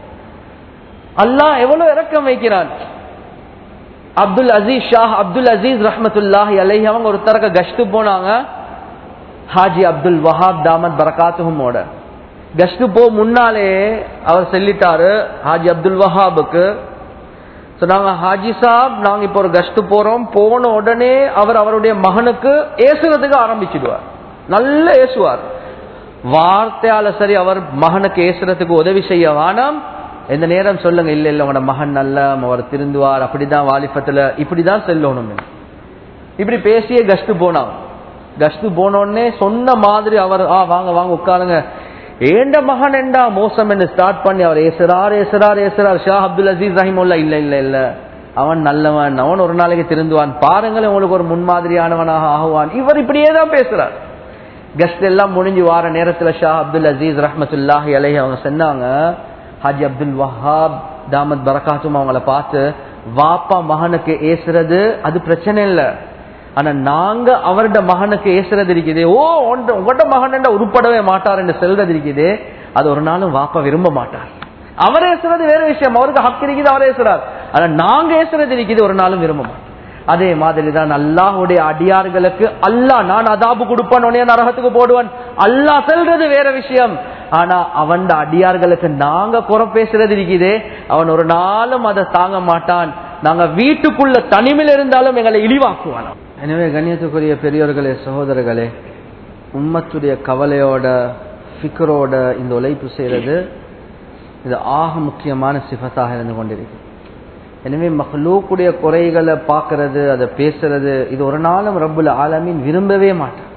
Speaker 1: அல்லாஹ் எவ்வளவு இறக்கம் வைக்கிறான் அப்துல் அசீஸ் ஷாஹ் அப்துல் அசீஸ் ரஹமத்துல்லாஹி அலைஹி அவங்க ஒரு தரக்க கஷ்டு போனாங்க ஹாஜி அப்துல் வஹாப் தாமத் பரகாத்துஹமோட கஷ்டு போ முன்னாலே அவர் சொல்லிட்டாரு ஹாஜி அப்துல் வஹாபுக்கு சொன்னாங்க ஹாஜி சாப் நாங்க இப்போ ஒரு கஷ்டு போறோம் போன உடனே அவர் அவருடைய மகனுக்கு ஏசுறதுக்கு ஆரம்பிச்சிடுவார் நல்ல ஏசுவார் வார்த்தையால சரி அவர் மகனுக்கு ஏசுறதுக்கு உதவி செய்ய வேணாம் எந்த நேரம் சொல்லுங்க இல்ல இல்ல உங்களோட மகன் நல்ல அவர் திருந்துவார் அப்படிதான் வாலிபத்துல இப்படிதான் செல்லணும் இப்படி பேசியே கஷ்டு போனாங்க கஷ்டு போனோடனே சொன்ன மாதிரி அவர் ஆ வாங்க வாங்க உட்காருங்க ஏண்ட மகன் என்றா மோசம் என்று ஸ்டார்ட் பண்ணி அவர் ஏசுறார் ஏசுறார் ஏசுறார் ஷா அப்துல் அசீஸ் ரஹிமுல்லா இல்ல இல்ல இல்ல அவன் நல்லவன் அவன் ஒரு நாளைக்கு திருந்துவான் பாருங்களேன் உங்களுக்கு ஒரு முன்மாதிரியானவனாக ஆகுவான் இவர் இப்படியே தான் பேசுறார் கெஸ்ட் எல்லாம் முடிஞ்சு வார நேரத்துல ஷா அப்துல் அசீஸ் ரஹமத்துல்லாஹி அலைஹி அவங்க சொன்னாங்க ஹாஜி அப்துல் வஹாப் தாமத் பரகாத்தும் அவங்கள பார்த்து வாப்பா மகனுக்கு ஏசுறது அது பிரச்சனை இல்ல ஆனா நாங்க அவருடைய மகனுக்கு ஏசுறது இருக்குது ஓ உங்களோட மகன் உருப்படவே மாட்டார் என்று செல்றது இருக்குது அது ஒரு நாளும் வாப்பா விரும்ப மாட்டார் அவர் ஏசுறது வேற விஷயம் அவருக்கு ஹக் இருக்குது அவர் ஏசுறார் ஆனா நாங்க ஏசுறது இருக்குது ஒரு நாளும் விரும்ப மாட்டோம் அதே மாதிரி தான் அல்லாஹுடைய அடியார்களுக்கு அல்லாஹ் நான் அதாபு கொடுப்பான் உடனே நரகத்துக்கு போடுவான் அல்லாஹ் செல்றது வேற விஷயம் ஆனா அவன் அடியார்களுக்கு நாங்க குறை பேசுறது இருக்குதே அவன் ஒரு நாளும் அதை தாங்க மாட்டான் நாங்க வீட்டுக்குள்ள தனிமையில் இருந்தாலும் எங்களை இழிவாக்குவான் எனவே கண்ணியத்துக்குரிய பெரியோர்களே சகோதரர்களே உம்மத்துடைய கவலையோட ஃபிக்கரோட இந்த உழைப்பு செய்யறது இது ஆக முக்கியமான சிஃபத்தாக இருந்து கொண்டிருக்கு எனவே மஹ்லூக்குடைய குறைகளை பார்க்கறது அதை பேசுறது இது ஒரு நாளும் ரப்புல் ஆலமீன் விரும்பவே மாட்டான்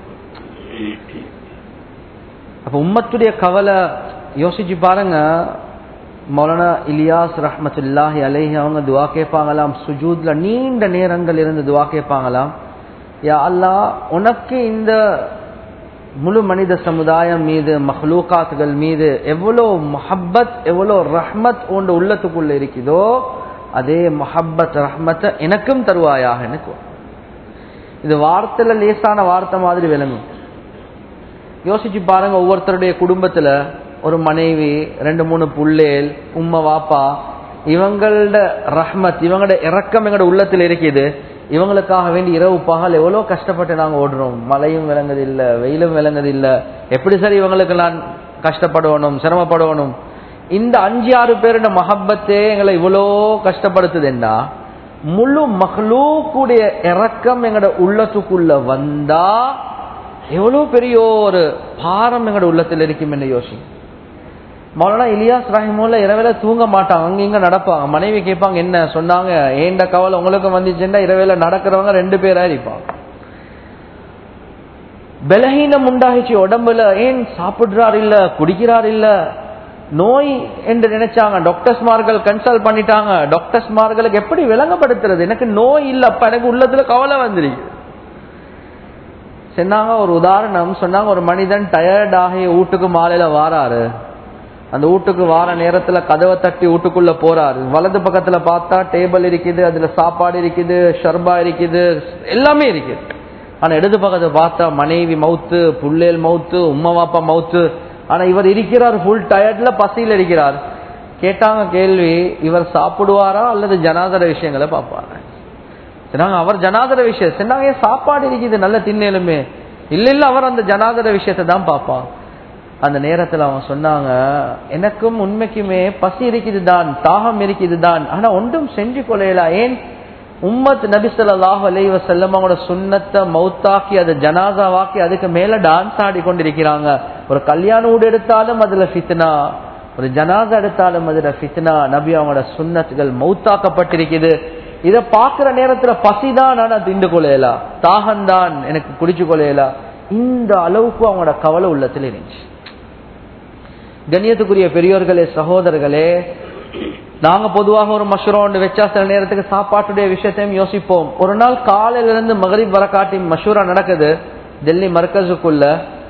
Speaker 1: அப்ப உம்மத்துடைய கவலை யோசிச்சு பாருங்க மௌலானா இலியாஸ் ரஹமத்துல்லாஹி அலைஹி அவங்க துவா கேட்பாங்களாம் சுஜூத்ல நீண்ட நேரங்கள் இருந்து துவா கேட்பாங்களாம் யா அல்லா உனக்கு இந்த முழு மனித சமுதாயம் மீது மஹ்லூகாத்துகள் மீது எவ்வளோ மஹப்பத் எவ்வளோ ரஹ்மத் உண்ட உள்ளத்துக்குள்ள இருக்குதோ அதே மஹப்பத் ரஹ்மத்தை எனக்கும் தருவாயாக எனக்கு இது வார்த்தையில லேசான வார்த்தை மாதிரி விளங்கும் யோசிச்சு பாருங்க ஒவ்வொருத்தருடைய குடும்பத்துல ஒரு மனைவி ரெண்டு மூணு புள்ளேல் உம்மா வாப்பா இவங்களோட ரஹ்மத் இவங்களோட இறக்கம் எங்களோட உள்ளத்துல இருக்குது இவங்களுக்காக வேண்டி இரவு பகல் எவ்வளவு கஷ்டப்பட்டு நாங்க ஓடுறோம் மழையும் விளங்குது இல்ல வெயிலும் விளங்குது இல்ல எப்படி சரி இவங்களுக்கு நான் கஷ்டப்படணும் சிரமப்படணும் இந்த அஞ்சு ஆறு பேருட மஹப்பத்தே எங்களை இவ்வளோ கஷ்டப்படுத்துதுன்னா முழு மகளூக்குடைய இறக்கம் எங்கட உள்ளத்துக்குள்ள வந்தா எவ்வளவு பெரிய ஒரு பாரம் எங்கட உள்ளத்தில் இருக்கும் என்ன யோசி மௌலானா இலியாஸ் ரஹிமுல்ல இரவேல தூங்க மாட்டாங்க அங்க இங்க நடப்பாங்க மனைவி கேட்பாங்க என்ன சொன்னாங்க ஏண்ட கவலை உங்களுக்கு வந்துச்சுன்னா இரவேல நடக்கிறவங்க ரெண்டு பேரா இருப்பாங்க பலகீனம் உண்டாகிச்சு உடம்புல ஏன் சாப்பிடுறார் இல்ல குடிக்கிறார் இல்ல நோய் என்று நினைச்சாங்க டாக்டர்ஸ்மார்கள் கன்சல்ட் பண்ணிட்டாங்க டாக்டர்ஸ்மார்களுக்கு எப்படி விளங்கப்படுத்துறது எனக்கு நோய் இல்லப்பா எனக்கு உள்ளத்துல கவலை வந்துருக்கு சொன்னாங்க ஒரு உதாரணம் சொன்னாங்க ஒரு மனிதன் டயர்ட் ஆகி வீட்டுக்கு மாலையில வாராரு அந்த வீட்டுக்கு வார நேரத்துல கதவை தட்டி வீட்டுக்குள்ள போறாரு வலது பக்கத்துல பார்த்தா டேபிள் இருக்குது அதுல சாப்பாடு இருக்குது ஷர்பா இருக்குது எல்லாமே இருக்குது ஆனா இடது பக்கத்தை பார்த்தா மனைவி மவுத்து புள்ளேல் மவுத்து உம்மா வாப்பா மவுத்து ஆனா இவர் இருக்கிறார் ஃபுல் டயர்ட்ல பசியில் இருக்கிறார் கேட்டாங்க கேள்வி இவர் சாப்பிடுவாரா அல்லது ஜனாதர விஷயங்களை பார்ப்பாரா சொன்னாங்க அவர் ஜனாதர விஷயம் சொன்னாங்க ஏன் சாப்பாடு இருக்குது நல்ல திண்ணேலுமே இல்ல இல்ல அவர் அந்த ஜனாதர விஷயத்தை தான் பார்ப்பான் அந்த நேரத்துல அவங்க சொன்னாங்க எனக்கும் உண்மைக்குமே பசி இருக்குது தான் தாகம் இருக்குது தான் ஆனா ஒன்றும் செஞ்சு கொள்ளையில ஏன் உம்மத் நபி ஸல்லல்லாஹு அலைஹி வஸல்லம் அவங்களோட சுன்னத்தை மௌத்தாக்கி அதை ஜனாசாவாக்கி அதுக்கு மேல டான்ஸ் ஆடி கொண்டிருக்கிறாங்க ஒரு கல்யாண வீடு எடுத்தாலும் அதுல ஃபித்னா ஒரு ஜனாசா எடுத்தாலும் அதுல ஃபித்னா நபி அவங்களோட சுன்னத்துகள் மௌத்தாக்கப்பட்டிருக்குது இத பாக்குற நேரத்துல பசிதான் ஆனா திண்டு கொள்ளையலா தாகம்தான் எனக்கு குடிச்சு கொள்ளையலா இந்த அளவுக்கு அவங்களோட கவலை உள்ளத்துல இருந்துச்சு கண்ணியத்துக்குரிய பெரியோர்களே சகோதரர்களே நாங்க பொதுவாக ஒரு மஷ்ரூம் ஒன்று வச்சா சில நேரத்துக்கு சாப்பாட்டுடைய விஷயத்தையும் யோசிப்போம் ஒரு நாள் காலையில இருந்து மகரிப் வரக்காட்டி மஷூரா நடக்குது டெல்லி மர்கஸுக்குள்ள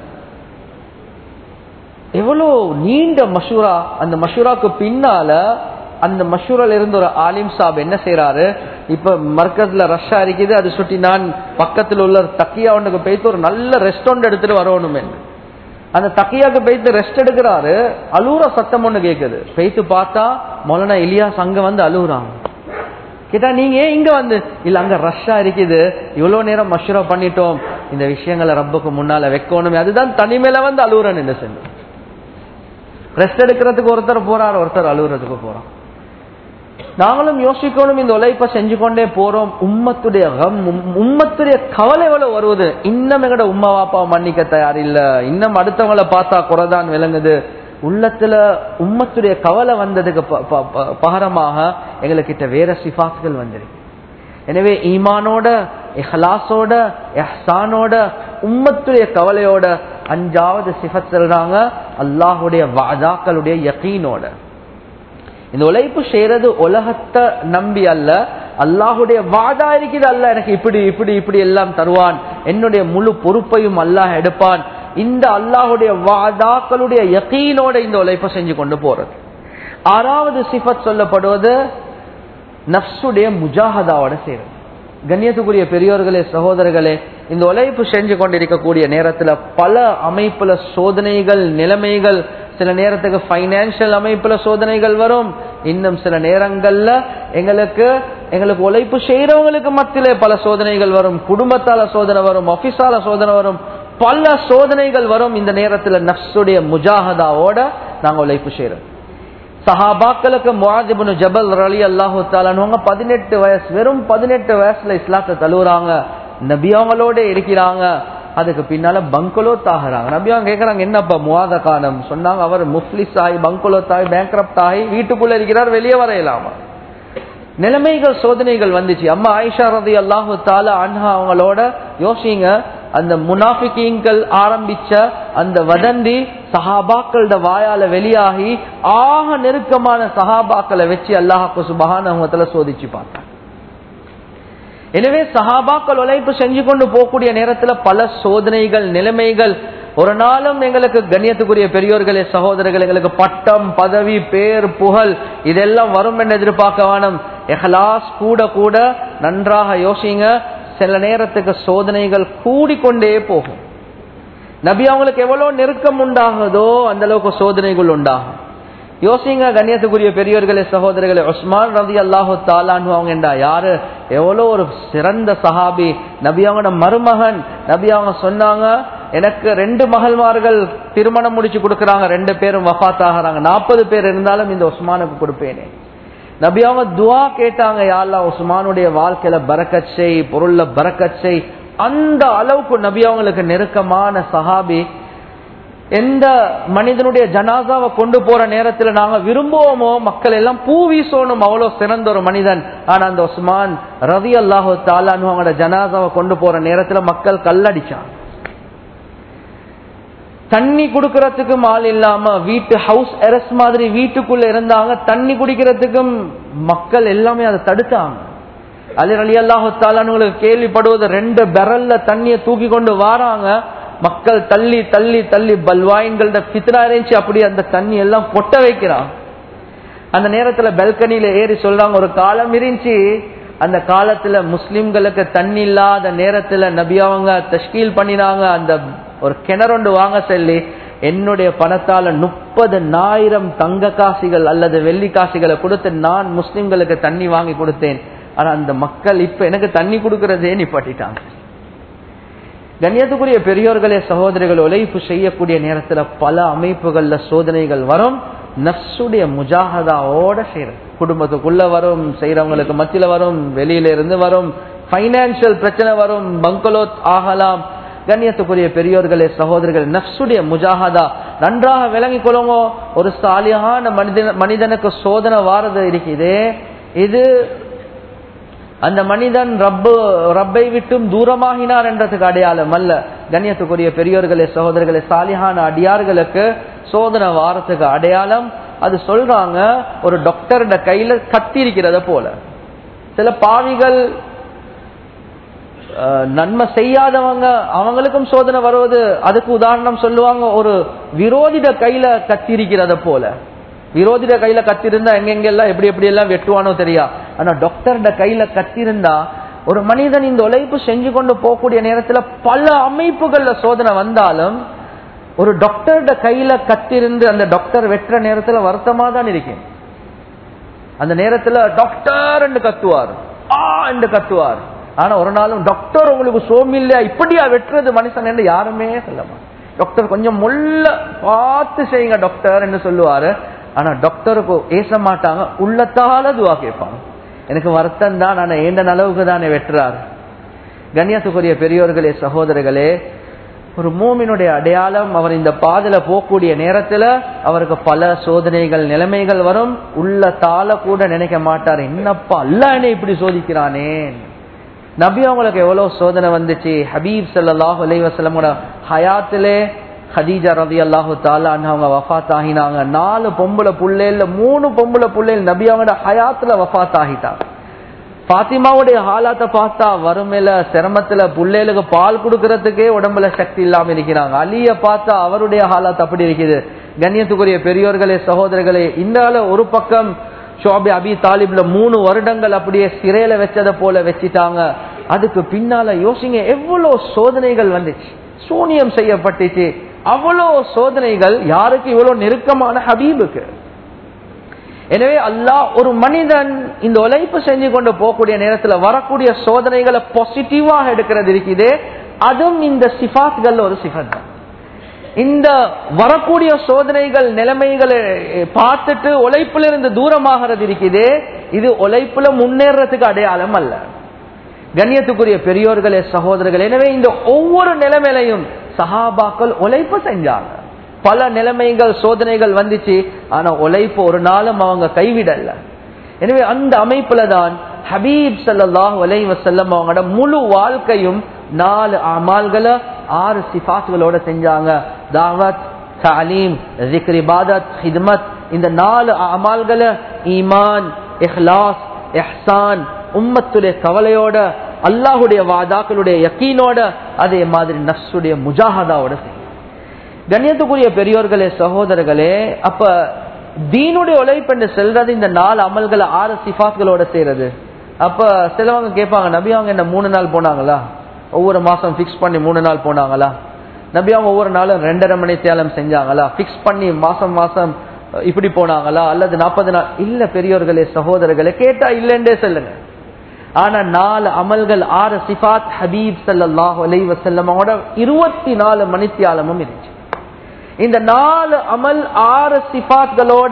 Speaker 1: எவ்வளோ நீண்ட மஷூரா அந்த மஷூராக்கு பின்னால அந்த மஷூரால இருந்து ஒரு ஆலிம் சாப் என்ன செய்யறாரு இப்ப மர்கஸ்ல ரஷ்ஷா இருக்குது அது சுட்டி நான் பக்கத்துல உள்ள தக்கியா ஒன்றுக்கு போயிட்டு ஒரு நல்ல ரெஸ்டாரண்ட் எடுத்துட்டு வரணும் அந்த தக்கியாக்கு போயிட்டு ரெஸ்ட் எடுக்கிறாரு அலூர சத்தம் ஒண்ணு கேக்குது போயிட்டு பார்த்தா மொலனா இலியாஸ் அங்க வந்து அழுகுறாங்க கேட்டா நீங்க ஏன் இங்க வந்து இல்ல அங்க ரஷ்ஷா இருக்குது இவ்வளவு நேரம் மஷூரா பண்ணிட்டோம் இந்த விஷயங்களை ரப்புக்கு முன்னால வைக்கணுமே அதுதான் தனிமையில வந்து அழுகுறன் என்ன செஞ்சு ரெஸ்ட் எடுக்கிறதுக்கு ஒருத்தர் போறாரு ஒருத்தர் அழுகுறதுக்கு போறான் நாங்களும் யோசிக்கணும் இந்த உழைப்ப செஞ்சு கொண்டே போறோம் உம்மத்துடைய கம் உம்மத்துடைய கவலை எவ்வளவு வருவது இன்னும் எங்கட உம்மா வாப்பா மன்னிக்க தயார் இல்ல இன்னும் அடுத்தவங்களை பார்த்தா குறைதான் விளங்குது உள்ளத்துல உம்மத்துடைய கவலை வந்ததுக்கு பகரமாக எங்களுக்கிட்ட வேற சிபாத்துகள் வந்திருக்கு எனவே ஈமானோட இஹ்லாஸோட எஹ்சானோட உம்மத்துடைய கவலையோட அஞ்சாவது சிஃபத் சொல்றாங்க அல்லாஹுடைய வாதாக்களுடைய யகீனோட இந்த உழைப்பு செய்யறது உலகத்தை நம்பி அல்ல அல்லாஹுடைய வாதா இருக்குது அல்ல எனக்கு இப்படி இப்படி இப்படி எல்லாம் தருவான் என்னுடைய முழு பொறுப்பையும் அல்லாஹ் எடுப்பான் இந்த அல்லாஹுடைய வாதாக்களுடைய யக்கீனோட இந்த உழைப்பை செஞ்சு கொண்டு போறது ஆறாவது சிஃபத் சொல்லப்படுவது நப்சுடைய முஜாஹதாவோட செய்யறது கண்ணியத்துக்குரிய பெரியோர்களே சகோதரர்களே இந்த உழைப்பு செஞ்சு கொண்டிருக்கக்கூடிய நேரத்துல பல அமைப்புல சோதனைகள் நிலைமைகள் சில நேரத்துக்கு பைனான்சியல் அமைப்புல சோதனைகள் வரும் இன்னும் சில நேரங்கள்ல எங்களுக்கு எங்களுக்கு உழைப்பு செய்யறவங்களுக்கு மத்தியிலே பல சோதனைகள் வரும் குடும்பத்தால சோதனை வரும் ஆபீஸால சோதனை வரும் பல சோதனைகள் வரும் இந்த நேரத்துல நப்சுடைய முஜாஹதாவோட நாங்க உழைப்பு செய்யறோம் சஹாபாக்களுக்கு முவாஜிபுனு ஜபல் அலி அல்லாஹு தாலானுவங்க பதினெட்டு வயசு வெறும் பதினெட்டு வயசுல இஸ்லாத்தை தழுவுறாங்க நபியாங்களோட இருக்கிறாங்க அதுக்கு பின்னால பங்கலோ தாகிறாங்க நபியாங்க கேட்கறாங்க என்னப்பா முவாத காலம் சொன்னாங்க அவர் முஃப்லிஸ் ஆகி பங்கலோ தாய் பேங்க்ரப்ட் ஆகி வீட்டுக்குள்ள இருக்கிறார் வெளியே வரையலாமா நிலைமைகள் சோதனைகள் வந்துச்சு அம்மா ஆயிஷா ரதி அல்லாஹு தாலா அன்ஹா அவங்களோட யோசிங்க அந்த முனாஃபிகீங்கள் ஆரம்பிச்ச அந்த வதந்தி சஹாபாக்களோட வாயால வெளியாகி ஆக நெருக்கமான சஹாபாக்களை வச்சு அல்லாஹாக்கு சுபகான சோதிச்சு பார்த்தாங்க எனவே சஹாபாக்கள் உழைப்பு செஞ்சு கொண்டு போகக்கூடிய நேரத்துல பல சோதனைகள் நிலைமைகள் ஒரு நாளும் எங்களுக்கு கண்ணியத்துக்குரிய பெரியோர்களே சகோதரர்கள் எங்களுக்கு பட்டம் பதவி பேர் புகழ் இதெல்லாம் வரும் என்று எதிர்பார்க்க வேணும் எஹலாஸ் கூட கூட நன்றாக யோசிங்க சில நேரத்துக்கு சோதனைகள் கூடிக்கொண்டே போகும் நபி அவங்களுக்கு எவ்வளவு நெருக்கம் உண்டாகுதோ அந்த அளவுக்கு சோதனைகள் உண்டாகும் யோசிங்க கண்ணியத்துக்குரிய பெரியவர்களே சகோதரர்களே உஸ்மான் ரதி அல்லாஹு தாலான்னு அவங்க என்றா யாரு எவ்வளோ ஒரு சிறந்த சஹாபி நபி அவங்களோட மருமகன் நபி அவங்க சொன்னாங்க எனக்கு ரெண்டு மகள்மார்கள் திருமணம் முடிச்சு கொடுக்கறாங்க ரெண்டு பேரும் வஃத் ஆகிறாங்க நாற்பது பேர் இருந்தாலும் இந்த உஸ்மானுக்கு கொடுப்பேனே நபி அவங்க துவா கேட்டாங்க யாழ்லா உஸ்மானுடைய வாழ்க்கையில பரக்கத் செய் பொருள்ல பரக்கத் செய் அந்த அளவுக்கு நபி அவங்களுக்கு நெருக்கமான சஹாபி எந்த மனிதனுடைய ஜனாசாவை கொண்டு போற நேரத்துல நாங்க விரும்புவோமோ மக்கள் எல்லாம் பூ வீசணும் அவ்வளவு சிறந்த ஒரு மனிதன் ஆனா அந்த உஸ்மான் ரவி அல்லாஹு தாலான்னு அவங்களோட ஜனாசாவை கொண்டு போற நேரத்துல மக்கள் கல்லடிச்சாங்க தண்ணி குடுக்கறதுக்கும் ஆள் இல்லாம வீட்டு ஹவுஸ் அரெஸ்ட் மாதிரி வீட்டுக்குள்ள இருந்தாங்க தண்ணி குடிக்கிறதுக்கும் மக்கள் எல்லாமே அதை தடுத்தாங்க அலி அலி அல்லாஹாலுங்களுக்கு கேள்விப்படுவது ரெண்டு பெரல்ல தண்ணிய தூக்கி கொண்டு வாராங்க மக்கள் தள்ளி தள்ளி தள்ளி பல்வாயின்கள பித்ரா இருந்துச்சு அப்படி அந்த தண்ணி எல்லாம் பொட்ட வைக்கிறான் அந்த நேரத்துல பெல்கனியில ஏறி சொல்றாங்க ஒரு காலம் இருந்துச்சு அந்த காலத்துல முஸ்லிம்களுக்கு தண்ணி இல்லாத நேரத்துல நபியாவங்க தஷ்கீல் பண்ணினாங்க அந்த ஒரு கிணறொண்டு வாங்க சொல்லி என்னுடைய பணத்தால முப்பது நாயிரம் தங்க காசிகள் அல்லது வெள்ளி காசிகளை கொடுத்து நான் முஸ்லிம்களுக்கு தண்ணி வாங்கி கொடுத்தேன் ஆனா அந்த மக்கள் இப்ப எனக்கு தண்ணி கொடுக்கறதே நிப்பாட்டிட்டாங்க கண்ணியத்துக்குரிய பெரியோர்களே சகோதரிகள் உழைப்பு செய்யக்கூடிய நேரத்துல பல அமைப்புகள்ல சோதனைகள் வரும் நப்சுடைய முஜாகதாவோட செய்யறது குடும்பத்துக்குள்ள வரும் செய்யறவங்களுக்கு மத்தியில வரும் வெளியில இருந்து வரும் பைனான்சியல் பிரச்சனை வரும் பங்களோத் ஆகலாம் கண்ணியத்துக்குரிய பெரியோர்களே சகோதரர்கள் நப்சுடைய முஜாகதா நன்றாக விளங்கிக் கொள்ளுங்க ஒரு சாலியான மனிதன் மனிதனுக்கு சோதனை வாரது இருக்குது இது அந்த மனிதன் ரப்பு ரப்பை விட்டும் தூரமாகினார் என்றதுக்கு அடையாளம் அல்ல கண்ணியத்துக்குரிய பெரியோர்களே சகோதரர்களே சாலியான அடியார்களுக்கு சோதனை வாரத்துக்கு அடையாளம் அது சொல்றாங்க ஒரு டாக்டர்ட கையில கத்தி இருக்கிறத போல சில பாவிகள் நன்மை செய்யாதவங்க அவங்களுக்கும் சோதனை வருவது அதுக்கு உதாரணம் சொல்லுவாங்க ஒரு விரோதிட கையில கத்தி இருக்கிறத போல விரோதிட கையில கத்திருந்தா எங்கெங்கெல்லாம் எப்படி எப்படி எல்லாம் வெட்டுவானோ தெரியா ஆனா டாக்டர்ட கையில கத்திருந்தா ஒரு மனிதன் இந்த உழைப்பு செஞ்சு கொண்டு போகக்கூடிய நேரத்துல பல அமைப்புகள்ல சோதனை வந்தாலும் ஒரு டாக்டர்ட கையில கத்திருந்து அந்த டாக்டர் வெட்டுற நேரத்துல வருத்தமா தான் இருக்கேன் அந்த நேரத்துல டாக்டர் என்று கத்துவார் ஆ என்று கத்துவார் ஆனா ஒரு நாளும் டாக்டர் உங்களுக்கு சோமில்லையா இப்படியா வெட்டுறது மனுஷன் என்று யாருமே சொல்லமா டாக்டர் கொஞ்சம் முள்ள பார்த்து செய்யுங்க டாக்டர் என்று சொல்லுவாரு ஆனா டாக்டருக்கு ஏச மாட்டாங்க உள்ளத்தால துவா கேட்பாங்க எனக்கு வருத்தம் தான் ஆனா ஏண்ட அளவுக்கு தானே வெட்டுறாரு கண்ணியத்துக்குரிய பெரியோர்களே சகோதரர்களே ஒரு மூமினுடைய அடையாளம் அவர் இந்த பாதையில போகக்கூடிய நேரத்துல அவருக்கு பல சோதனைகள் நிலைமைகள் வரும் உள்ள தாள கூட நினைக்க மாட்டார் என்னப்பா அல்ல என்ன இப்படி சோதிக்கிறானே நபி அவங்களுக்கு எவ்வளவு சோதனை வந்துச்சு ஹபீப் சல்லாஹ் அலைவசலமோட ஹயாத்திலே ஹதீஜா ரதி அல்லாஹு தாலான்னு அவங்க வஃத் ஆகினாங்க நாலு பொம்பளை புள்ளைல மூணு பொம்பளை புள்ளைகள் நபி அவங்களோட ஹயாத்துல வஃத் ஆகிட்டாங்க பாத்திமாவுடைய ஹாலாத்தை பார்த்தா வறுமையில சிரமத்துல புள்ளைகளுக்கு பால் கொடுக்கறதுக்கே உடம்புல சக்தி இல்லாம இருக்கிறாங்க அலிய பார்த்தா அவருடைய ஹாலாத் அப்படி இருக்குது கண்ணியத்துக்குரிய பெரியோர்களே சகோதரர்களே இந்த ஒரு பக்கம் ஷோபி அபி தாலிப்ல மூணு வருடங்கள் அப்படியே சிறையில வச்சதை போல வச்சிட்டாங்க அதுக்கு பின்னால யோசிங்க எவ்வளவு சோதனைகள் வந்துச்சு சூனியம் செய்யப்பட்டுச்சு அவ்வளவு சோதனைகள் யாருக்கு இவ்வளவு நெருக்கமான ஹபீபுக்கு எனவே அல்லாஹ் ஒரு மனிதன் இந்த உழைப்பு செஞ்சு கொண்டு போகக்கூடிய நேரத்துல வரக்கூடிய சோதனைகளை பாசிட்டிவாக எடுக்கிறது இருக்குது அதுவும் இந்த சிஃபாத்கள் ஒரு சிஃபத் தான் இந்த வரக்கூடிய சோதனைகள் நிலைமைகளை பார்த்துட்டு உழைப்புல இருந்து தூரமாகிறது இருக்குது இது உழைப்புல முன்னேறதுக்கு அடையாளம் அல்ல கண்ணியத்துக்குரிய பெரியோர்களே சகோதரர்கள் எனவே இந்த ஒவ்வொரு நிலைமையிலையும் சஹாபாக்கள் உழைப்பு செஞ்சாங்க பல நிலைமைகள் சோதனைகள் வந்துச்சு ஆனா உழைப்பு ஒரு நாளும் அவங்க கைவிடல எனவே அந்த அமைப்புல தான் ஹபீப் சல்லாஹ் அலை வசல்லம் அவங்களோட முழு வாழ்க்கையும் நாலு அமால்களை ஆறு சிபாத்துகளோட செஞ்சாங்க தாவத் தாலீம் இபாதத் ஹித்மத் இந்த நாலு அமால்களை ஈமான் இஹ்லாஸ் எஹ்சான் உம்மத்துடைய கவலையோட அல்லாஹுடைய வாதாக்களுடைய யக்கீனோட அதே மாதிரி நஸ்ஸுடைய முஜாஹதாவோட செய்யும் கண்ணியத்துக்குரிய பெரியோர்களே சகோதரர்களே அப்ப தீனுடைய உழைப்பு என்று செல்றது இந்த நாலு அமல்களை ஆறு சிஃபாத்களோட செய்யறது அப்ப சிலவங்க கேட்பாங்க நபி அவங்க என்ன மூணு நாள் போனாங்களா ஒவ்வொரு மாசம் பிக்ஸ் பண்ணி மூணு நாள் போனாங்களா நபி அவங்க ஒவ்வொரு நாளும் ரெண்டரை மணி தேலம் செஞ்சாங்களா பிக்ஸ் பண்ணி மாசம் மாசம் இப்படி போனாங்களா அல்லது நாற்பது நாள் இல்ல பெரியோர்களே சகோதரர்களே கேட்டா இல்லைன்றே சொல்லுங்க ஆனா நாலு அமல்கள் ஆறு சிஃபாத் ஹபீப் சல்லாஹ் அலை வசல்லமோட இருபத்தி நாலு மணித்தியாலமும் இருந்துச்சு இந்த நாலு அமல் ஆறு சிஃபாத்களோட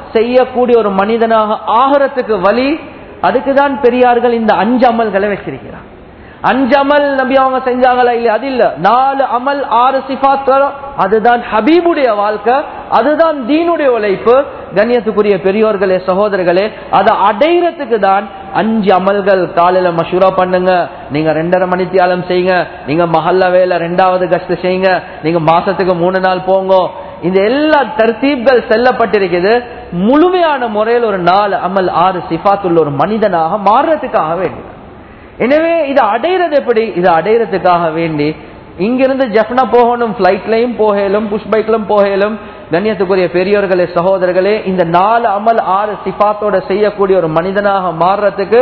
Speaker 1: செய்யக்கூடிய ஒரு மனிதனாக ஆகிறதுக்கு வழி அதுக்குதான் பெரியார்கள் இந்த அஞ்சு அமல்களை வச்சிருக்கிறார் அஞ்சு அமல் நபி அவங்க செஞ்சாங்களா இல்ல அது இல்ல நாலு அமல் ஆறு சிபாத்களும் அதுதான் ஹபீபுடைய வாழ்க்கை அதுதான் தீனுடைய உழைப்பு கண்ணியத்துக்குரிய பெரியோர்களே சகோதரர்களே அதை அடைகிறதுக்கு தான் அஞ்சு அமல்கள் காலையில மஷூரா பண்ணுங்க நீங்க ரெண்டரை மணி தியாலம் செய்யுங்க நீங்க மஹல்ல வேலை ரெண்டாவது கஷ்ட செய்யுங்க நீங்க மாசத்துக்கு மூணு நாள் போங்க இந்த எல்லா தர்த்தீப்கள் செல்லப்பட்டிருக்குது முழுமையான முறையில் ஒரு நாலு அமல் ஆறு சிபாத்துள்ள ஒரு மனிதனாக மாறுறதுக்காக வேண்டியது எனவே இதை அடையிறது எப்படி இதை அடையிறதுக்காக வேண்டி இங்கிருந்து ஜப்னா போகணும் பிளைட்லயும் போகலும் புஷ் பைக்லும் போகலும் கண்ணியத்துக்குரிய பெரியோர்களே சகோதரர்களே இந்த நாலு அமல் ஆறு சிபாத்தோட செய்யக்கூடிய ஒரு மனிதனாக மாறுறதுக்கு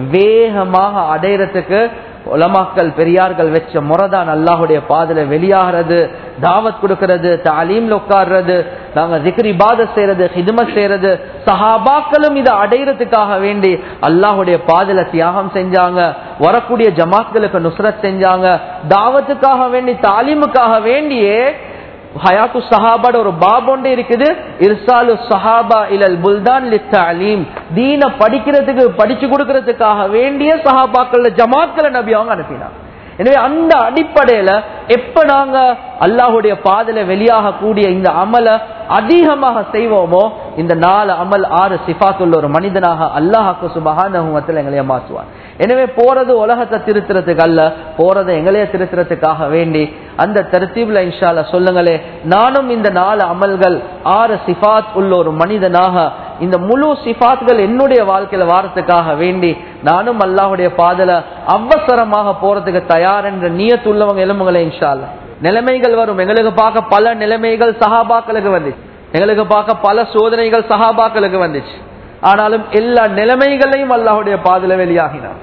Speaker 1: வேகமாக அடையிறதுக்கு உலமாக்கள் பெரியார்கள் வச்ச முறைதான் அல்லாஹுடைய பாதல வெளியாகிறது தாவத் கொடுக்கிறது தாலீம்ல உட்கார்றது நாங்க ஜிக்ரி பாத செய்யறது ஹிதுமத் செய்யறது சஹாபாக்களும் இதை அடையிறதுக்காக வேண்டி அல்லாஹுடைய பாதல தியாகம் செஞ்சாங்க வரக்கூடிய ஜமாத்களுக்கு நுஸ்ரத் செஞ்சாங்க தாவத்துக்காக வேண்டி தாலீமுக்காக வேண்டியே ஹயாத்து சஹாபாட ஒரு பாப் ஒன்று இருக்குது இர்சாலு சஹாபா இலல் புல்தான் லித்தாலீம் தீன படிக்கிறதுக்கு படிச்சு கொடுக்கறதுக்காக வேண்டிய சஹாபாக்கள் ஜமாத்களை நபி அவங்க அனுப்பினாங்க எனவே அந்த அடிப்படையில எப்ப நாங்க அல்லாஹுடைய பாதல வெளியாக கூடிய இந்த அமல அதிகமாக செய்வோமோ இந்த நாலு அமல் ஆறு சிபாத்துள்ள ஒரு மனிதனாக அல்லாஹாக்கு சுபகானத்தில் எங்களைய மாற்றுவார் எனவே போறது உலகத்தை திருத்துறதுக்கு அல்ல போறது எங்களைய திருத்துறதுக்காக வேண்டி அந்த தருத்தீப்ல இன்ஷால சொல்லுங்களே நானும் இந்த நாலு அமல்கள் ஆறு சிபாத் உள்ள ஒரு மனிதனாக இந்த முழு சிபாத்கள் என்னுடைய வாழ்க்கையில வாரத்துக்காக வேண்டி நானும் அல்லாஹுடைய பாதல அவசரமாக போறதுக்கு தயார் என்ற நீயத்துள்ளவங்க எலும்புகளை இன்ஷால்ல நிலைமைகள் வரும் எங்களுக்கு பார்க்க பல நிலைமைகள் சஹாபாக்களுக்கு வந்துச்சு எங்களுக்கு பார்க்க பல சோதனைகள் சஹாபாக்களுக்கு வந்துச்சு ஆனாலும் எல்லா நிலைமைகளையும் அல்லாஹுடைய பாதல வெளியாகினார்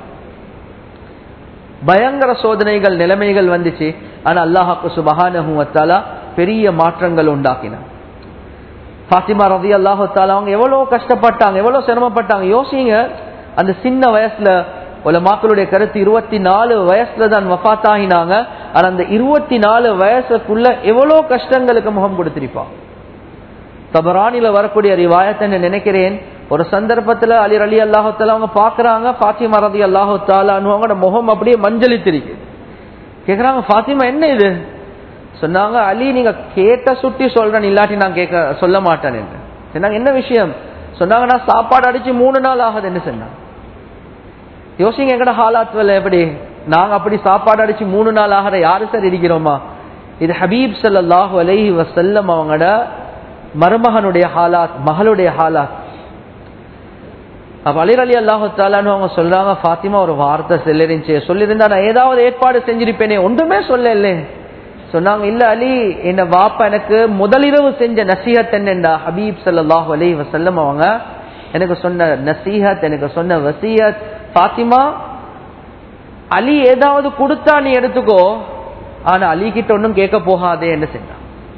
Speaker 1: பயங்கர சோதனைகள் நிலைமைகள் வந்துச்சு ஆனா அல்லாஹாக்கு சுபகான பெரிய மாற்றங்கள் உண்டாக்கினார் பாத்திமா ரவி அல்லாஹால அவங்க எவ்வளவு கஷ்டப்பட்டாங்க எவ்வளவு சிரமப்பட்டாங்க யோசிங்க அந்த சின்ன வயசுல உல மக்களுடைய கருத்து இருபத்தி நாலு வயசுல தான் வஃத்தாகினாங்க ஆனா அந்த இருபத்தி நாலு வயசுக்குள்ள எவ்வளவு கஷ்டங்களுக்கு முகம் கொடுத்திருப்பான் தபரானில வரக்கூடிய ரிவாயத்தை நினைக்கிறேன் ஒரு சந்தர்ப்பத்துல அலி அலி அல்லாஹால அவங்க பாக்குறாங்க பாத்திமா ரதி அல்லாஹால அவங்களோட முகம் அப்படியே மஞ்சளித்திருக்கு கேக்குறாங்க பாத்திமா என்ன இது சொன்னாங்க அலி நீங்க கேட்ட சுட்டி சொல்றேன் இல்லாட்டி நான் கேட்க சொல்ல மாட்டேன் என்று சொன்னாங்க என்ன விஷயம் சொன்னாங்க நான் சாப்பாடு அடிச்சு மூணு நாள் ஆகுது என்ன சொன்னாங்க யோசிங்க எங்கட ஹாலாத்வல எப்படி நாங்க அப்படி சாப்பாடு அடிச்சு மூணு நாள் ஆகிற யாரு சார் இருக்கிறோமா இது ஹபீப் சல்லாஹூ அலஹி வசல்லம் அவங்களோட மருமகனுடைய ஹாலாத் மகளுடைய ஹாலாத் அப்ப அலிர் அலி அல்லாஹு தாலான்னு அவங்க சொல்றாங்க பாத்திமா ஒரு வார்த்தை சொல்லிருந்துச்சு சொல்லியிருந்தா நான் ஏதாவது ஏற்பாடு செஞ்சிருப்பேனே ஒன்றுமே சொல்லல சொன்னாங்க இல்ல அலி என்ன வாப்பா எனக்கு முதலிரவு செஞ்ச நசீகத் என்னண்டா ஹபீப் சல்லாஹூ அலி வசல்லம் அவங்க எனக்கு சொன்ன நசீஹத் எனக்கு சொன்ன வசீயத் பாத்திமா அலி ஏதாவது கொடுத்தா நீ எடுத்துக்கோ ஆனா அலி கிட்ட ஒன்னும் கேட்க போகாதே என்ன செஞ்சான்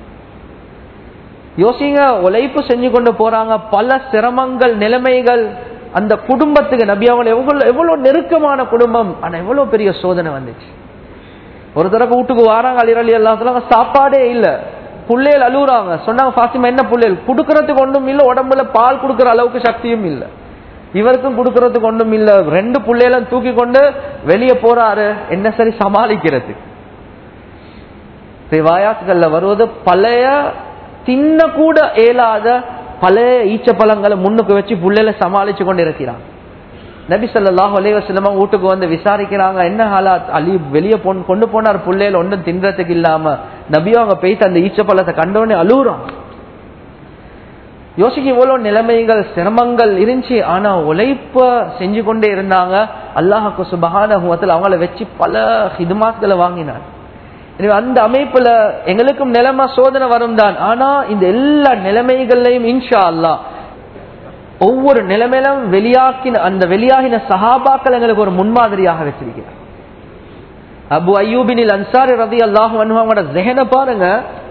Speaker 1: யோசிங்க உழைப்பு செஞ்சு கொண்டு போறாங்க பல சிரமங்கள் நிலைமைகள் அந்த குடும்பத்துக்கு நபி அவங்க எவ்வளவு எவ்வளவு நெருக்கமான குடும்பம் ஆனா எவ்வளவு பெரிய சோதனை வந்துச்சு ஒரு தடவை வீட்டுக்கு வராங்க அலி அலி எல்லாம் சாப்பாடே இல்ல புள்ளைகள் அழுகுறாங்க சொன்னாங்க பாத்திமா என்ன புள்ளைகள் குடுக்கறதுக்கு ஒன்றும் இல்ல உடம்புல பால் கொடுக்கற அளவுக்கு சக்தியும் இல்ல இவருக்கும் கொடுக்கறதுக்கு ஒன்றும் இல்ல ரெண்டு புள்ளைகளும் தூக்கி கொண்டு வெளியே போறாரு என்ன சரி சமாளிக்கிறது வாயாத்துகள்ல வருவது பழைய தின்ன கூட இயலாத பழைய ஈச்ச பழங்களை முன்னுக்கு வச்சு புள்ளையில சமாளிச்சு கொண்டு இருக்கிறான் நபி சொல்லாஹ் அலைவசலமா வீட்டுக்கு வந்து விசாரிக்கிறாங்க என்ன ஹாலாத் அலி வெளியே கொண்டு போனார் புள்ளையில ஒன்றும் தின்றதுக்கு இல்லாம நபியும் அவங்க போயிட்டு அந்த ஈச்ச பழத்தை கண்டோடனே அழுகுறான் யோசிக்க இவ்வளவு நிலைமைகள் சிரமங்கள் இருந்துச்சு ஆனா உழைப்ப செஞ்சு கொண்டே இருந்தாங்க அல்லாஹுக்கு சுபகான அவங்கள வச்சு பல ஹிதுமாக்களை வாங்கினார் எனவே அந்த அமைப்புல எங்களுக்கும் நிலைமை சோதனை வரும் தான் ஆனா இந்த எல்லா நிலைமைகள்லையும் இன்ஷா அல்லா ஒவ்வொரு நிலைமையிலும் வெளியாக்கின அந்த வெளியாகின சஹாபாக்கள் எங்களுக்கு ஒரு முன்மாதிரியாக வச்சிருக்கிறார் அபு ஐயூபினில் அன்சாரி ரதி அல்லாஹ் அவங்களோட ஜெகனை பாருங்க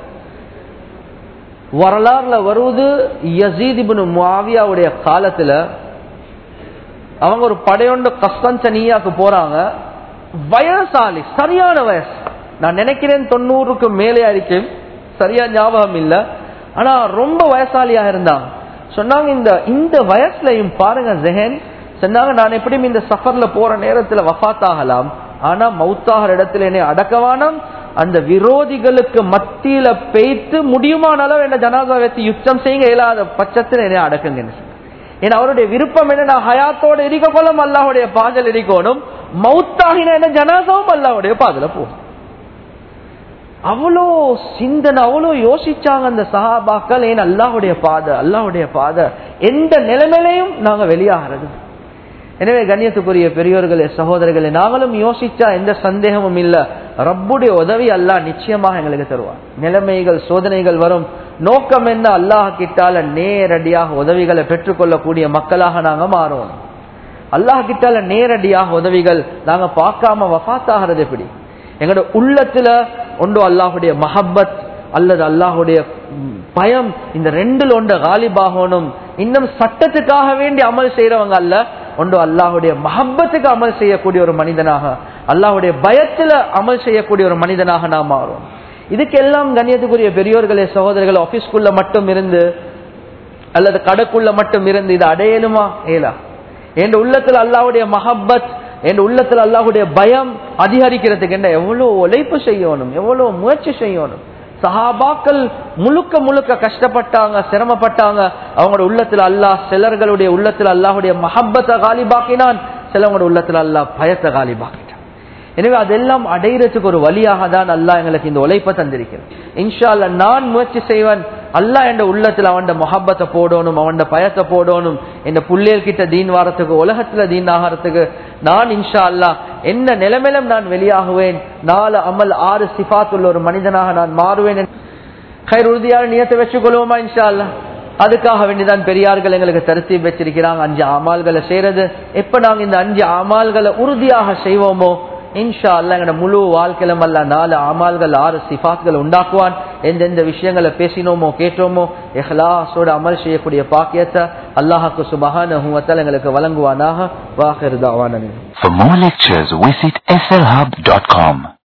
Speaker 1: வரலாறுல வருவது யசீதிபின் முவாவியாவுடைய காலத்துல அவங்க ஒரு படையொண்டு கஸ்தன்சனியாக்கு போறாங்க வயசாலி சரியான வயசு நான் நினைக்கிறேன் தொண்ணூறுக்கு மேலே இருக்கும் சரியா ஞாபகம் இல்ல ஆனா ரொம்ப வயசாலியா இருந்தாங்க சொன்னாங்க இந்த இந்த வயசுலயும் பாருங்க ஜெஹன் சொன்னாங்க நான் எப்படியும் இந்த சஃபர்ல போற நேரத்துல வஃத் ஆகலாம் ஆனா மௌத்தாகிற இடத்துல என்னை அடக்கவானம் அந்த விரோதிகளுக்கு மத்தியில பெய்த்து முடியுமான அளவு என்ன ஜனாதா வைத்து யுத்தம் செய்யுங்க இயலாத பட்சத்தில் என்னை அடக்குங்க ஏன்னா அவருடைய விருப்பம் என்ன நான் ஹயாத்தோட இருக்கக்கொள்ளும் அல்லாஹுடைய பாதல் இருக்கணும் மௌத்தாகின என்ன ஜனாதாவும் அல்லாஹுடைய பாதல போகும் அவ்வளோ சிந்தனை அவ்வளோ யோசிச்சாங்க அந்த சஹாபாக்கள் ஏன் அல்லாஹுடைய பாதை அல்லாஹுடைய பாதை எந்த நிலைமையிலையும் நாங்க வெளியாகிறது எனவே கண்ணியத்துக்குரிய பெரியோர்களே சகோதரர்களே நாங்களும் யோசிச்சா எந்த சந்தேகமும் இல்ல ரப்புடைய உதவி அல்லாஹ் நிச்சயமாக எங்களுக்கு தருவார் நிலைமைகள் சோதனைகள் வரும் நோக்கம் என்ன அல்லாஹ் கிட்டால நேரடியாக உதவிகளை பெற்றுக்கொள்ளக்கூடிய மக்களாக நாங்க மாறுவோம் அல்லாஹ் கிட்டால நேரடியாக உதவிகள் நாங்க பார்க்காம வஃத்தாகிறது எப்படி எங்களோட உள்ளத்துல ஒன்று அல்லாஹுடைய மஹப்பத் அல்லது அல்லாஹுடைய பயம் இந்த ரெண்டுல ஒன்று காலிபாகணும் இன்னும் சட்டத்துக்காக வேண்டி அமல் செய்யறவங்க அல்ல ஒன்று அல்லாஹுடைய மஹப்பத்துக்கு அமல் செய்யக்கூடிய ஒரு மனிதனாக அல்லாஹுடைய பயத்துல அமல் செய்யக்கூடிய ஒரு மனிதனாக நாம் மாறும் இதுக்கெல்லாம் கண்ணியத்துக்குரிய பெரியோர்களே சகோதரர்கள் ஆபீஸ்க்குள்ள மட்டும் இருந்து அல்லது கடைக்குள்ள மட்டும் இருந்து இது அடையலுமா ஏலா என் உள்ளத்துல அல்லாஹுடைய மஹப்பத் என் உள்ளத்துல அல்லாஹுடைய பயம் அதிகரிக்கிறதுக்கு என்ன எவ்வளவு உழைப்பு செய்யணும் எவ்வளவு முயற்சி செய்யணும் சஹாபாக்கள் முழுக்க முழுக்க கஷ்டப்பட்டாங்க சிரமப்பட்டாங்க அவங்களோட உள்ளத்துல அல்லாஹ் சிலர்களுடைய உள்ளத்துல அல்லாஹுடைய மஹப்பத்தை காலிபாக்கினான் சிலவங்களோட உள்ளத்துல அல்லாஹ் பயத்தை காலிபாக்கிட்டான் எனவே அதெல்லாம் அடையிறதுக்கு ஒரு வழியாக தான் அல்லாஹ் எங்களுக்கு இந்த உழைப்பை தந்திருக்கிறேன் இன்ஷா அல்லா நான் முயற்சி செய்வேன் அல்லாஹ் என் உள்ளத்துல அவன் மொஹப்பத்தை போடணும் அவன் பயத்தை போடணும் இந்த புள்ளியல் கிட்ட தீன் வாரத்துக்கு உலகத்துல தீன் ஆகிறதுக்கு நான் இன்ஷா அல்லா என்ன நிலைமையிலும் நான் வெளியாகுவேன் நாலு அமல் ஆறு சிஃபாத் உள்ள ஒரு மனிதனாக நான் மாறுவேன் கயிறு உறுதியான நியத்தை வச்சுக்கொள்வோமா இன்ஷா அல்லா அதுக்காக வேண்டிதான் பெரியார்கள் எங்களுக்கு தரிசி வச்சிருக்கிறாங்க அஞ்சு அமால்களை செய்யறது எப்ப நாங்க இந்த அஞ்சு அமால்களை உறுதியாக செய்வோமோ இன்ஷா அல்லா எங்களோட முழு வாழ்க்கையிலும் அல்ல நாலு அமால்கள் ஆறு சிஃபாத்கள் உண்டாக்குவான் எந்தெந்த விஷயங்களை பேசினோமோ கேட்டோமோ எஹ்லாஸோட அமல் செய்யக்கூடிய பாக்கியத்தை அல்லாஹாக்கு சுபஹான எங்களுக்கு வழங்குவானாக வாஹிருதாவான
Speaker 2: For more lectures, visit slhub.com.